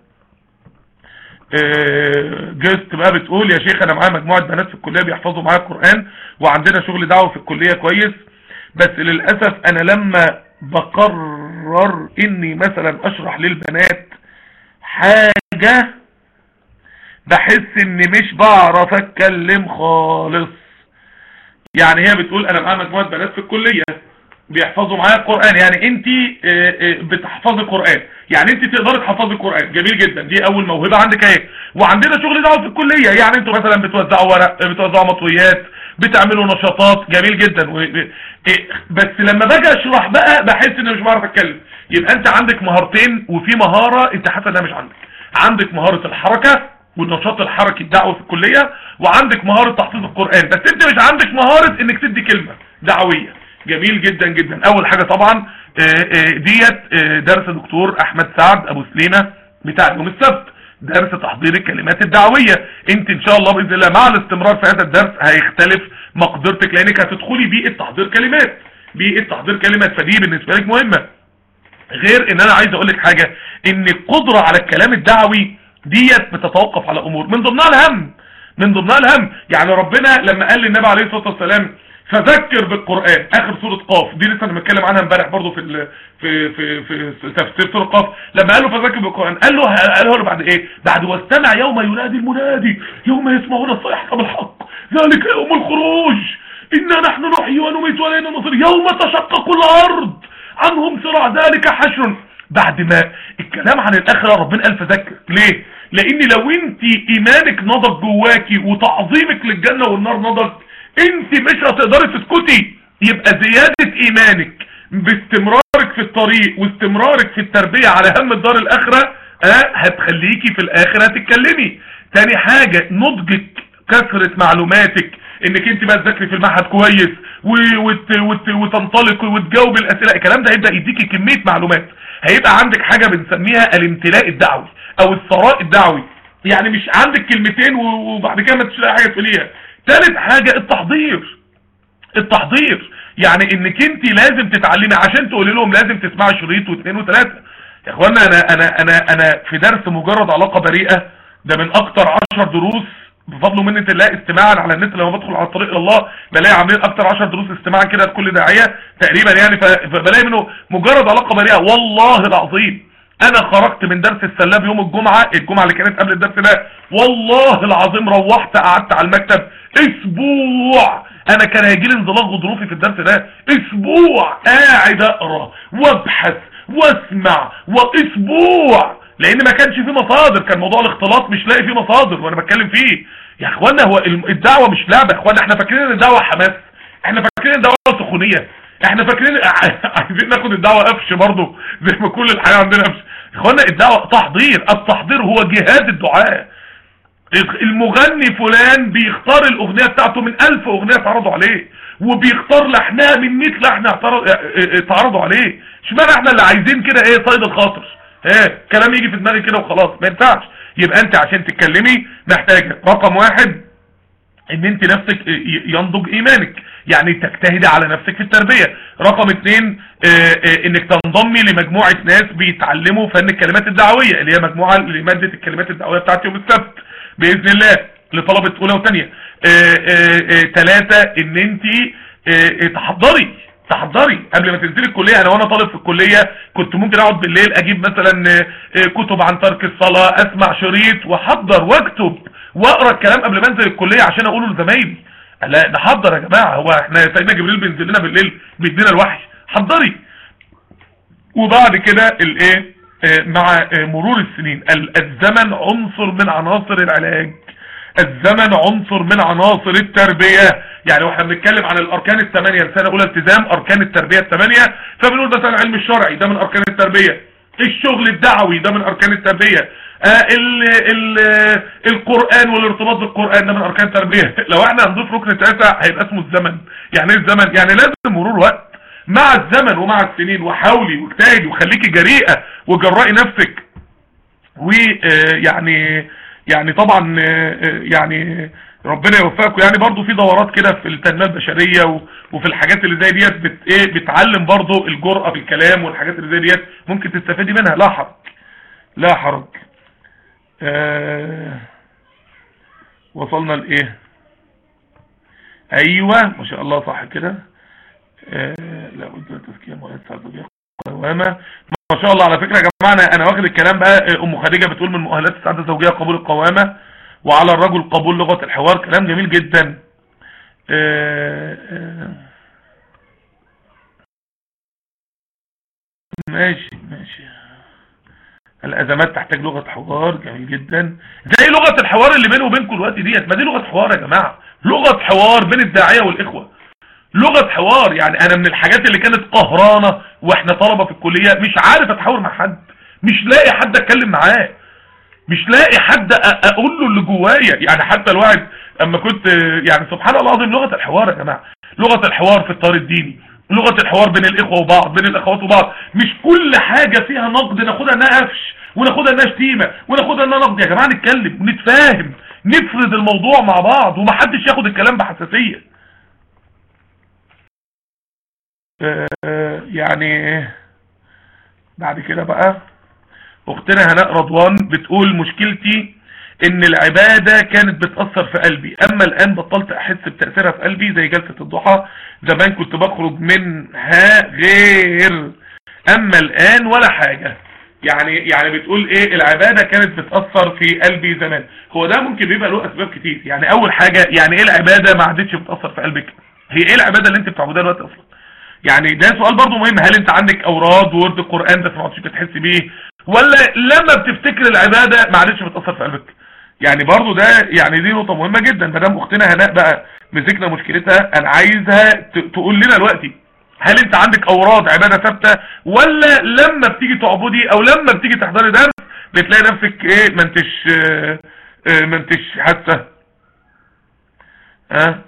آه، جست بقى بتقول يا شيخ انا معايا مجموعة بنات في الكلية بيحفظوا معايا القرآن وعندنا شغل دعوة في الكلية كويس بس للأسف انا لما بقرر اني مثلا اشرح للبنات حاجة بحس اني مش بعرف اتكلم خالص يعني هي بتقول انا معايا مجموعه بنات في الكليه بيحفظوا معايا القران يعني انت بتحفظي القران يعني انت تقدري تحفظي القران جميل جدا دي اول موهبه عندك اهي وعندنا شغل دعوه في الكليه يعني انتوا مثلا بتوزعوا ورق بتوزعوا مطويات بتعملوا نشاطات جميل جدا و... إيه، بس لما باجي اشرح بقى بحس اني مش بعرف اتكلم يبقى انت عندك مهارتين وفي مهاره انت حاسه انها مش عندك عندك مهاره الحركه والنشاط الحركي الدعوي في الكلية وعندك مهارة تحفيظ القرآن بس انت مش عندك مهارة انك تدي كلمة دعوية جميل جدا جدا اول حاجة طبعا آه، آه، ديت آه، درس دكتور احمد سعد ابو سليمة بتاع يوم السبت درس تحضير الكلمات الدعوية انت ان شاء الله باذن الله مع الاستمرار في هذا الدرس هيختلف مقدرتك لانك هتدخلي بيئة تحضير كلمات بيئة تحضير كلمات فدي بالنسبة لك مهمة غير ان انا عايز اقول لك حاجة ان القدرة على الكلام الدعوي ديت بتتوقف على امور من ضمنها الهم من ضمنها الهم يعني ربنا لما قال للنبي عليه الصلاة والسلام فذكر بالقرآن اخر سورة قاف دي لسه انا متكلم عنها امبارح برضو في ال... في في في تفسير سورة قاف لما قال له فذكر بالقرآن قال له قال له بعد ايه بعد واستمع يوم ينادي المنادي يوم يسمعون الصيحة بالحق ذلك يوم الخروج إنا نحن نحيي ونميت ولينا نصر يوم تشقق الأرض عنهم صراع ذلك حشر بعد ما الكلام عن الآخرة ربنا قال فذكر ليه لأن لو انت إيمانك نضج جواكي وتعظيمك للجنة والنار نضج انت مش هتقدري تسكتي يبقى زيادة ايمانك باستمرارك في الطريق واستمرارك في التربية على هم الدار الاخرة اه هتخليكي في الاخرة تتكلمي تاني حاجة نضجك كثرة معلوماتك انك انت بقى تذاكري في المعهد كويس وت وت وتنطلقي وتجاوبي الاسئله الكلام ده هيبدا يديكي كميه معلومات هيبقى عندك حاجه بنسميها الامتلاء الدعوي او الثراء الدعوي يعني مش عندك كلمتين وبعد كده ما تلاقي حاجه تقوليها ثالث حاجه التحضير التحضير يعني انك انت لازم تتعلمي عشان تقولي لهم لازم تسمعي شريط واثنين وثلاثه يا اخوانا انا انا انا انا في درس مجرد علاقه بريئه ده من اكتر 10 دروس بفضل ومنة الله استماعا على النت لما بدخل على الطريق الى الله بلاقي عاملين اكتر 10 دروس استماعا كده لكل داعيه تقريبا يعني فبلاقي منه مجرد علاقه بريئه والله العظيم انا خرجت من درس السلاب يوم الجمعه الجمعه اللي كانت قبل الدرس ده والله العظيم روحت قعدت على المكتب اسبوع انا كان هيجي لي انزلاق غضروفي في الدرس ده اسبوع قاعد اقرا وابحث واسمع واسبوع لان ما كانش فيه مصادر كان موضوع الاختلاط مش لاقي فيه مصادر وانا بتكلم فيه يا اخوانا هو الدعوه مش لعبه يا اخوانا احنا فاكرين ان الدعوه حماس احنا فاكرين ان الدعوه سخونيه احنا فاكرين عايزين ناخد الدعوه قفش برضه زي ما كل الحياه عندنا قفش يا اخوانا الدعوه تحضير التحضير هو جهاد الدعاء المغني فلان بيختار الاغنيه بتاعته من ألف اغنيه اتعرضوا عليه وبيختار لحنها من 100 لحن اتعرضوا عليه اشمعنى احنا اللي عايزين كده ايه صيد الخاطر ايه كلام يجي في دماغي كده وخلاص ما ينفعش يبقى انت عشان تتكلمي محتاجه رقم واحد ان انت نفسك ينضج ايمانك يعني تجتهدي على نفسك في التربية رقم اتنين اه اه انك تنضمي لمجموعة ناس بيتعلموا فن الكلمات الدعوية اللي هي مجموعة لمادة الكلمات الدعوية بتاعت يوم السبت باذن الله لطلبة اولى وثانيه ثلاثة ان انت تحضري تحضري قبل ما تنزلي الكلية انا وانا طالب في الكلية كنت ممكن اقعد بالليل اجيب مثلا كتب عن ترك الصلاة اسمع شريط واحضر واكتب واقرا الكلام قبل ما انزل الكلية عشان اقوله لزمايلي لا نحضر يا جماعة هو احنا سيدنا جبريل بينزل لنا بالليل بيدينا الوحي حضري وبعد كده الايه مع مرور السنين الزمن عنصر من عناصر العلاج الزمن عنصر من عناصر التربية يعني واحنا بنتكلم عن الاركان الثمانية لسنة اولى التزام اركان التربية الثمانية فبنقول مثلا العلم الشرعي ده من اركان التربية الشغل الدعوي ده من اركان التربية آه ال ال القرآن والارتباط بالقرآن ده من اركان التربية لو احنا هنضيف ركن تاسع هيبقى اسمه الزمن يعني ايه الزمن يعني لازم مرور وقت مع الزمن ومع السنين وحاولي واجتهدي وخليكي جريئة وجرئي نفسك ويعني يعني طبعا يعني ربنا يوفقكم يعني برضو في دورات كده في التنميه البشريه وفي الحاجات اللي زي ديت بت ايه بتعلم برضو الجرأه في الكلام والحاجات اللي زي ديت ممكن تستفادي منها لا حرج لا حرج آه وصلنا لايه ايوه ما شاء الله صح كده آه لا بد من تزكيه مواد سعوديه قوامه ما شاء الله على فكره يا جماعه انا انا واخد الكلام بقى ام خديجه بتقول من مؤهلات السعاده الزوجيه قبول القوامه وعلى الرجل قبول لغه الحوار كلام جميل جدا آآ آآ ماشي ماشي الازمات تحتاج لغه حوار جميل جدا زي لغه الحوار اللي بيني وبينكم دلوقتي ديت ما دي لغه حوار يا جماعه لغه حوار بين الداعيه والاخوه لغة حوار يعني انا من الحاجات اللي كانت قهرانة واحنا طلبة في الكلية مش عارف اتحاور مع حد مش لاقي حد اتكلم معاه مش لاقي حد اقول له اللي جوايا يعني حتى الواحد اما كنت يعني سبحان الله العظيم لغة الحوار يا جماعة لغة الحوار في الطار الديني لغة الحوار بين الاخوة وبعض بين الاخوات وبعض مش كل حاجة فيها نقد ناخدها انها قفش وناخدها انها شتيمة وناخدها انها نقد يا جماعة نتكلم ونتفاهم نفرد الموضوع مع بعض ومحدش ياخد الكلام بحساسية يعني بعد كده بقى اختنا هناء رضوان بتقول مشكلتي ان العبادة كانت بتأثر في قلبي اما الان بطلت احس بتأثيرها في قلبي زي جلسة الضحى زمان كنت بخرج منها غير اما الان ولا حاجة يعني يعني بتقول ايه العبادة كانت بتأثر في قلبي زمان هو ده ممكن بيبقى له اسباب كتير يعني اول حاجة يعني ايه العبادة ما عادتش بتأثر في قلبك هي ايه العبادة اللي انت بتعبدها دلوقتي اصلا يعني ده سؤال برضو مهم هل انت عندك اوراد وورد القرآن بس ما عادش بتحس بيه ولا لما بتفتكر العبادة ما عادتش بتأثر في قلبك يعني برضو ده يعني دي نقطة مهمة جدا ما دام اختنا هناء بقى مسكنا مشكلتها انا عايزها ت- تقول لنا دلوقتي هل انت عندك اوراد عبادة ثابتة ولا لما بتيجي تعبدي او لما بتيجي تحضري درس بتلاقي نفسك ايه ما انتش اه اه ما انتش حاسه ها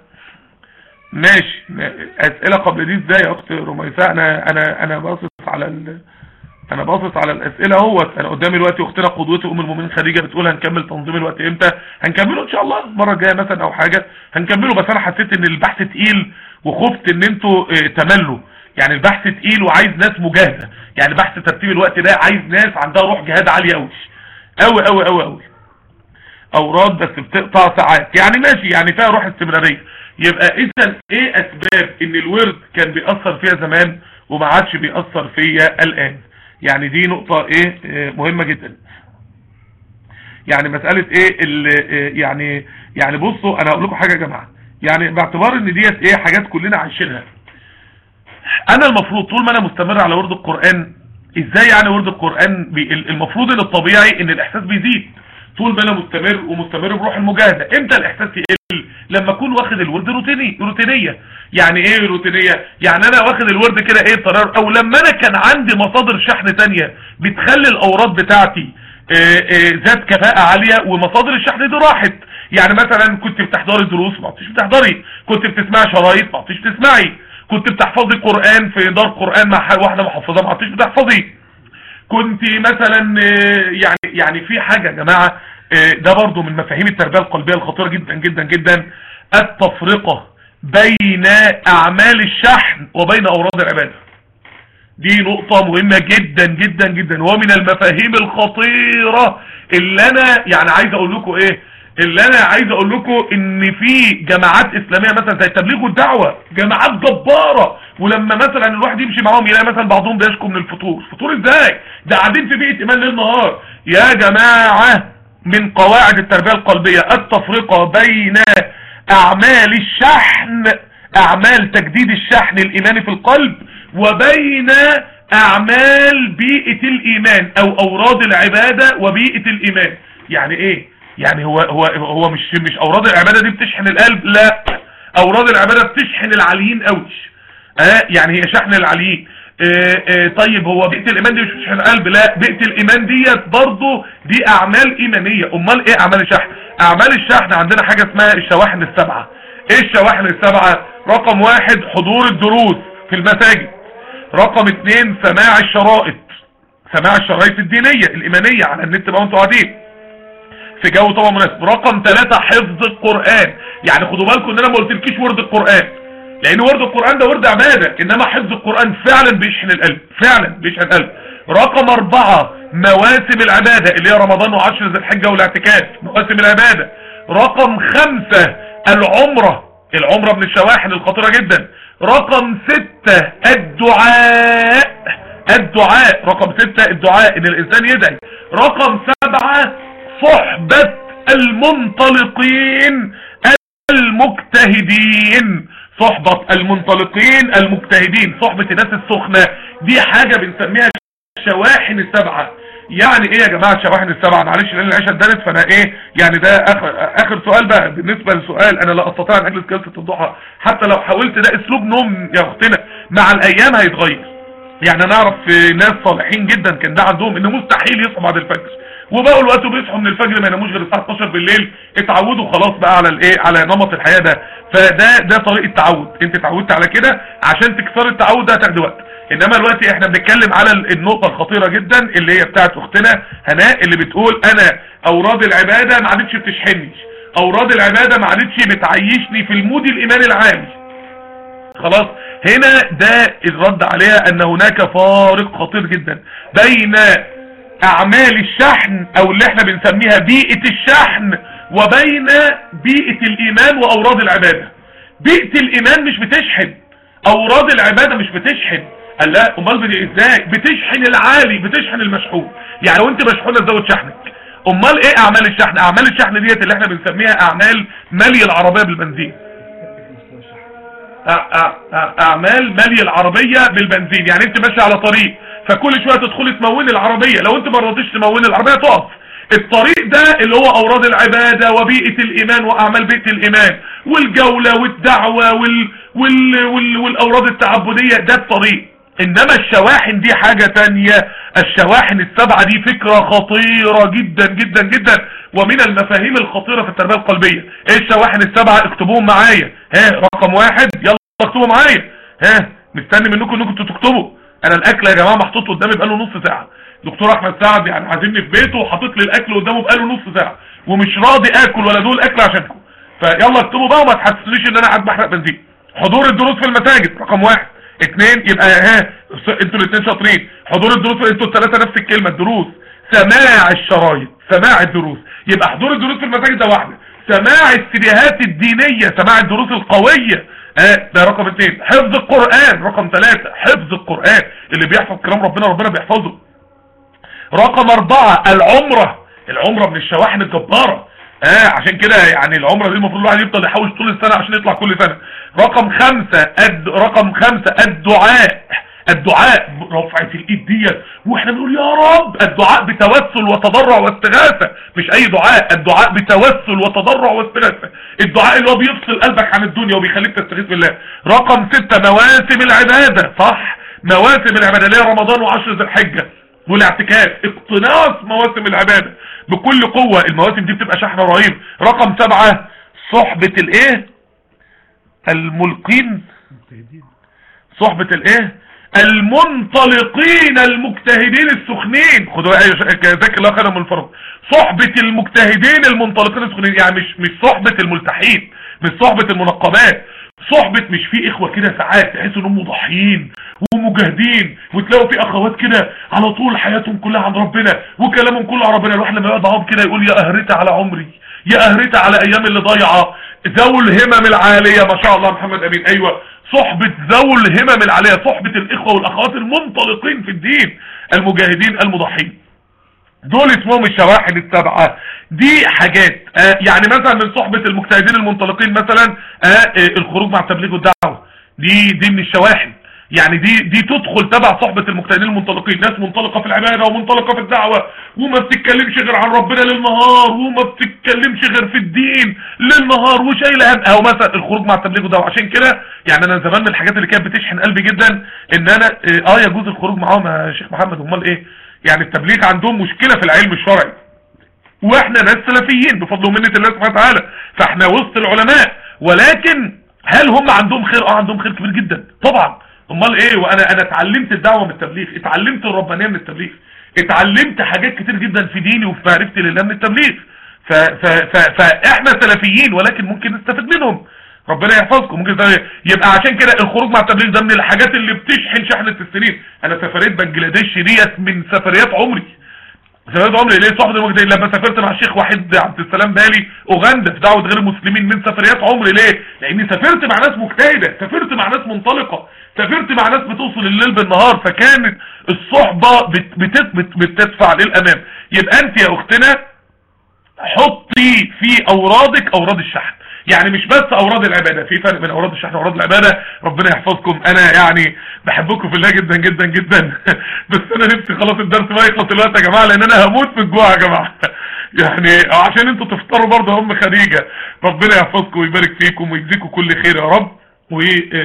ماشي اسئله قبل دي ازاي يا اخت رميساء انا انا انا باصص على ال... انا باصص على الاسئله اهوت انا قدامي دلوقتي اختنا قدوتي ام المؤمنين خديجه بتقول هنكمل تنظيم الوقت امتى هنكمله ان شاء الله المره الجايه مثلا او حاجه هنكمله بس انا حسيت ان البحث تقيل وخفت ان انتوا اه تملوا يعني البحث تقيل وعايز ناس مجاهده يعني بحث ترتيب الوقت ده عايز ناس عندها روح جهاد عاليه قوي قوي قوي قوي قوي اوراد بس بتقطع ساعات يعني ماشي يعني فيها روح استمراريه يبقى اذا ايه اسباب ان الورد كان بيأثر فيها زمان وما عادش بيأثر فيا الان يعني دي نقطة ايه آه، مهمة جدا يعني مسألة ايه ال- آه، يعني يعني بصوا انا هقول لكم حاجة يا جماعة يعني باعتبار ان ديت ايه حاجات كلنا عايشينها انا المفروض طول ما انا مستمر على ورد القرآن ازاي يعني ورد القرآن بي ال- المفروض ان الطبيعي ان الاحساس بيزيد طول ما انا مستمر ومستمر بروح المجاهدة امتى الاحساس يقل لما اكون واخد الورد روتيني روتينية يعني ايه روتينية يعني انا واخد الورد كده ايه طرار او لما انا كان عندي مصادر شحن تانية بتخلي الاوراد بتاعتي آه، آه، ذات كفاءة عالية ومصادر الشحن دي راحت يعني مثلا كنت بتحضري دروس ما عدتش بتحضري كنت بتسمعي شرايط ما عدتش بتسمعي كنت بتحفظي قرآن في دار قرآن مع ح- واحدة محفظة ما عدتش بتحفظي كنت مثلا آه، يعني يعني في حاجة يا جماعة آه، ده برضو من مفاهيم التربية القلبية الخطيرة جدا جدا جدا التفرقة بين اعمال الشحن وبين اوراد العبادة دي نقطة مهمة جدا جدا جدا ومن المفاهيم الخطيرة اللي انا يعني عايز اقول لكم ايه اللي انا عايز اقول لكم ان في جماعات اسلامية مثلا زي التبليغ والدعوة جماعات جبارة ولما مثلا الواحد يمشي معاهم يلاقي مثلا بعضهم بيشكو من الفطور فطور ازاي ده قاعدين في بيئة ايمان ليل نهار يا جماعة من قواعد التربية القلبية التفرقة بين اعمال الشحن اعمال تجديد الشحن الايماني في القلب وبين اعمال بيئة الايمان او اوراد العبادة وبيئة الايمان يعني ايه يعني هو هو هو مش مش اوراد العبادة دي بتشحن القلب لا اوراد العبادة بتشحن العاليين قوي اه يعني هي شحن العاليين اه اه طيب هو بيئة الايمان دي مش بتشحن القلب لا بيئة الايمان ديت برضه دي اعمال ايمانية امال ايه اعمال الشحن اعمال الشحن عندنا حاجة اسمها الشواحن السبعة ايه الشواحن السبعة رقم واحد حضور الدروس في المساجد رقم اتنين سماع الشرائط سماع الشرائط الدينية الايمانية على النت بقى وانتوا قاعدين في جو طبعا مناسب رقم ثلاثة حفظ القرآن يعني خدوا بالكم ان انا ما قلتلكيش ورد القرآن لان ورد القرآن ده ورد عبادة انما حفظ القرآن فعلا بيشحن القلب فعلا بيشحن القلب رقم اربعة مواسم العبادة اللي هي رمضان وعشر ذي الحجة والاعتكاف مواسم العبادة رقم خمسة العمرة العمرة من الشواحن الخطيرة جدا رقم ستة الدعاء الدعاء رقم ستة الدعاء ان الانسان يدعي رقم سبعة صحبة المنطلقين المجتهدين صحبة المنطلقين المجتهدين صحبة الناس السخنة دي حاجة بنسميها الشواحن السبعة يعني ايه يا جماعة الشواحن السبعة معلش لان العشاء اتدنت فانا ايه يعني ده اخر, اخر سؤال بقى بالنسبة للسؤال انا لا استطيع ان اجلس جلسة الضحى حتى لو حاولت ده اسلوب نوم يا اختنا مع الايام هيتغير يعني انا اعرف ناس صالحين جدا كان ده عندهم ان مستحيل يصحوا بعد الفجر وبقوا الوقت بيصحوا من الفجر ما يناموش غير الساعه 12 بالليل اتعودوا خلاص بقى على الايه على نمط الحياه ده فده ده طريقه تعود انت اتعودت على كده عشان تكسر التعود ده هتاخد وقت انما دلوقتي احنا بنتكلم على النقطه الخطيره جدا اللي هي بتاعت اختنا هناء اللي بتقول انا اوراد العباده ما عادتش بتشحنني اوراد العباده ما عادتش بتعيشني في المود الايماني العام خلاص هنا ده الرد عليها ان هناك فارق خطير جدا بين اعمال الشحن او اللي احنا بنسميها بيئة الشحن وبين بيئة الايمان واوراد العبادة بيئة الايمان مش بتشحن اوراد العبادة مش بتشحن قال لا امال ازاي بتشحن العالي بتشحن المشحون يعني وانت مشحونة تزود شحنك امال ايه اعمال الشحن اعمال الشحن ديت اللي احنا بنسميها اعمال ملي العربية بالبنزين اعمال ملي العربية بالبنزين يعني انت ماشي على طريق فكل شوية تدخلي تموني العربية لو انت ما رضيتش تموني العربية تقف الطريق ده اللي هو اوراد العبادة وبيئة الايمان واعمال بيئة الايمان والجولة والدعوة وال... وال... وال... والاوراد التعبدية ده الطريق انما الشواحن دي حاجة تانية الشواحن السبعة دي فكرة خطيرة جدا جدا جدا ومن المفاهيم الخطيرة في التربية القلبية ايه الشواحن السبعة اكتبوهم معايا ها رقم واحد يلا اكتبوا معايا ها مستني منكم انكم تكتبوا انا الاكل يا جماعة محطوط قدامي بقاله نص ساعة دكتور احمد سعد يعني عازمني في بيته وحاطط لي الاكل قدامه بقاله نص ساعة ومش راضي اكل ولا دول اكل عشانكم فيلا اكتبوا بقى وما تحسسونيش ان انا قاعد بحرق بنزين حضور الدروس في المساجد رقم واحد اتنين يبقى ها انتوا الاثنين شاطرين حضور الدروس انتوا الثلاثه نفس الكلمه الدروس سماع الشرايط سماع الدروس يبقى حضور الدروس في المساجد ده واحده سماع السيديهات الدينيه سماع الدروس القويه اه ده رقم اثنين حفظ القران رقم ثلاثة حفظ القران اللي بيحفظ كلام ربنا ربنا بيحفظه رقم اربعة العمره العمره من الشواحن الجباره اه عشان كده يعني العمره دي المفروض الواحد يفضل يحوش طول السنه عشان يطلع كل سنه رقم خمسة الد... رقم خمسة الدعاء الدعاء رفعة الايد ديت واحنا بنقول يا رب الدعاء بتوسل وتضرع واستغاثة مش اي دعاء الدعاء بتوسل وتضرع واستغاثة الدعاء اللي هو بيفصل قلبك عن الدنيا وبيخليك تستغيث بالله رقم ستة مواسم العبادة صح مواسم العبادة اللي هي رمضان وعشر ذي الحجة والاعتكاف اقتناص مواسم العبادة بكل قوة المواسم دي بتبقى شحنة رهيب رقم سبعة صحبة الايه الملقين صحبة الايه المنطلقين المجتهدين السخنين خدوا ذاك الله خير من الفرض صحبة المجتهدين المنطلقين السخنين يعني مش مش صحبة الملتحين مش صحبة المنقبات صحبة مش في اخوة كده ساعات تحسوا انهم مضحيين ومجاهدين وتلاقوا في اخوات كده على طول حياتهم كلها عن ربنا وكلامهم كله عن ربنا الواحد لما يقعد معاهم كده يقول يا اهرتي على عمري يا اهرتي على ايام اللي ضايعه ذو الهمم العالية ما شاء الله محمد امين ايوه صحبة ذو الهمم العالية صحبة الاخوة والاخوات المنطلقين في الدين المجاهدين المضحين دول اسمهم الشواحن السبعة دي حاجات آه يعني مثلا من صحبة المجتهدين المنطلقين مثلا آه آه الخروج مع التبليغ والدعوة دي دي من الشواحن يعني دي دي تدخل تبع صحبة المجتهدين المنطلقين ناس منطلقة في العبادة ومنطلقة في الدعوة وما بتتكلمش غير عن ربنا للنهار وما بتتكلمش غير في الدين للنهار وشايله هم او مثلا الخروج مع التبليغ والدعوة عشان كده يعني انا زمان من الحاجات اللي كانت بتشحن قلبي جدا ان انا اه يجوز الخروج معاهم يا شيخ محمد امال ايه يعني التبليغ عندهم مشكلة في العلم الشرعي واحنا ناس سلفيين بفضل ومنة الله سبحانه وتعالى فاحنا وسط العلماء ولكن هل هم عندهم خير اه عندهم خير كبير جدا طبعا امال ايه وانا انا اتعلمت الدعوه من التبليغ اتعلمت الربانيه من التبليغ اتعلمت حاجات كتير جدا في ديني وفي معرفتي لله من التبليغ ف ف ف فاحنا سلفيين ولكن ممكن نستفيد منهم ربنا يحفظكم ممكن يبقى عشان كده الخروج مع التبليغ ده من الحاجات اللي بتشحن شحنه السنين انا سفريه بنجلاديش ديت من سفريات عمري سفريات عمري ليه صحبه المجتهدين لما سافرت مع الشيخ وحيد عبد السلام بالي اوغندا في دعوه غير المسلمين من سفريات عمري ليه لاني سافرت مع ناس مجتهده سافرت مع ناس منطلقه سافرت مع ناس بتوصل الليل بالنهار فكانت الصحبه بت بت بت بتدفع للامام يبقى انت يا اختنا حطي في اورادك اوراد الشحن يعني مش بس اوراد العبادة في فرق بين اوراد الشحن واوراد العبادة ربنا يحفظكم انا يعني بحبكم في الله جدا جدا جدا بس انا نفسي خلاص الدرس ما يخلص الوقت يا جماعة لان انا هموت من الجوع يا جماعة يعني عشان انتوا تفطروا برضه هم خديجة ربنا يحفظكم ويبارك فيكم ويجزيكم كل خير يا رب و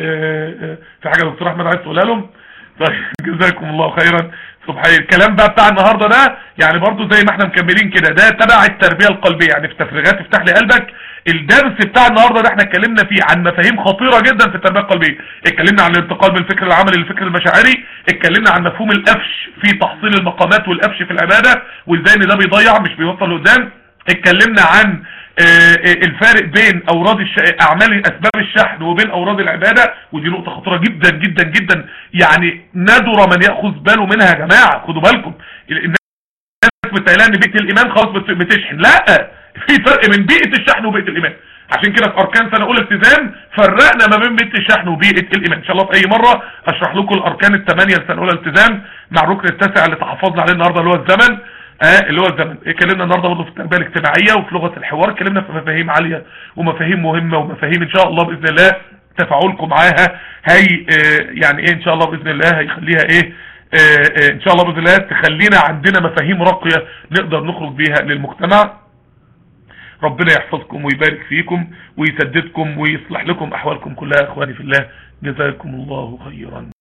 في حاجة دكتور احمد عايز تقولها لهم طيب جزاكم الله خيرا سبحان الكلام بقى بتاع النهاردة ده يعني برضو زي ما احنا مكملين كده ده تبع التربية القلبية يعني في تفريغات افتح لي قلبك الدرس بتاع النهاردة ده احنا اتكلمنا فيه عن مفاهيم خطيرة جدا في التربية القلبية اتكلمنا عن الانتقال من الفكر العملي للفكر المشاعري اتكلمنا عن مفهوم القفش في تحصيل المقامات والقفش في العبادة وازاي ان ده بيضيع مش بيوصل لقدام اتكلمنا عن الفارق بين اوراد الش... اعمال اسباب الشحن وبين اوراد العبادة ودي نقطة خطيرة جدا جدا جدا يعني ندر من يأخذ باله منها يا جماعة خدوا بالكم الناس بتقلان ان بيئة الايمان خلاص بتشحن لا في فرق بين بيئة الشحن وبيئة الايمان عشان كده في اركان سنة اولى التزام فرقنا ما بين بيئة الشحن وبيئة الايمان ان شاء الله في اي مرة اشرح لكم الاركان الثمانية لسنة اولى التزام مع الركن التاسع اللي تحفظنا عليه النهاردة اللي هو الزمن آه اللي هو الزمن اتكلمنا النهارده برضه في التربيه الاجتماعيه وفي لغه الحوار اتكلمنا في مفاهيم عاليه ومفاهيم مهمه ومفاهيم ان شاء الله باذن الله تفاعلكم معاها هي آه يعني ايه ان شاء الله باذن الله هيخليها ايه آه، آه، ان شاء الله باذن الله تخلينا عندنا مفاهيم راقيه نقدر نخرج بيها للمجتمع ربنا يحفظكم ويبارك فيكم ويسددكم ويصلح لكم احوالكم كلها اخواني في الله جزاكم الله خيرا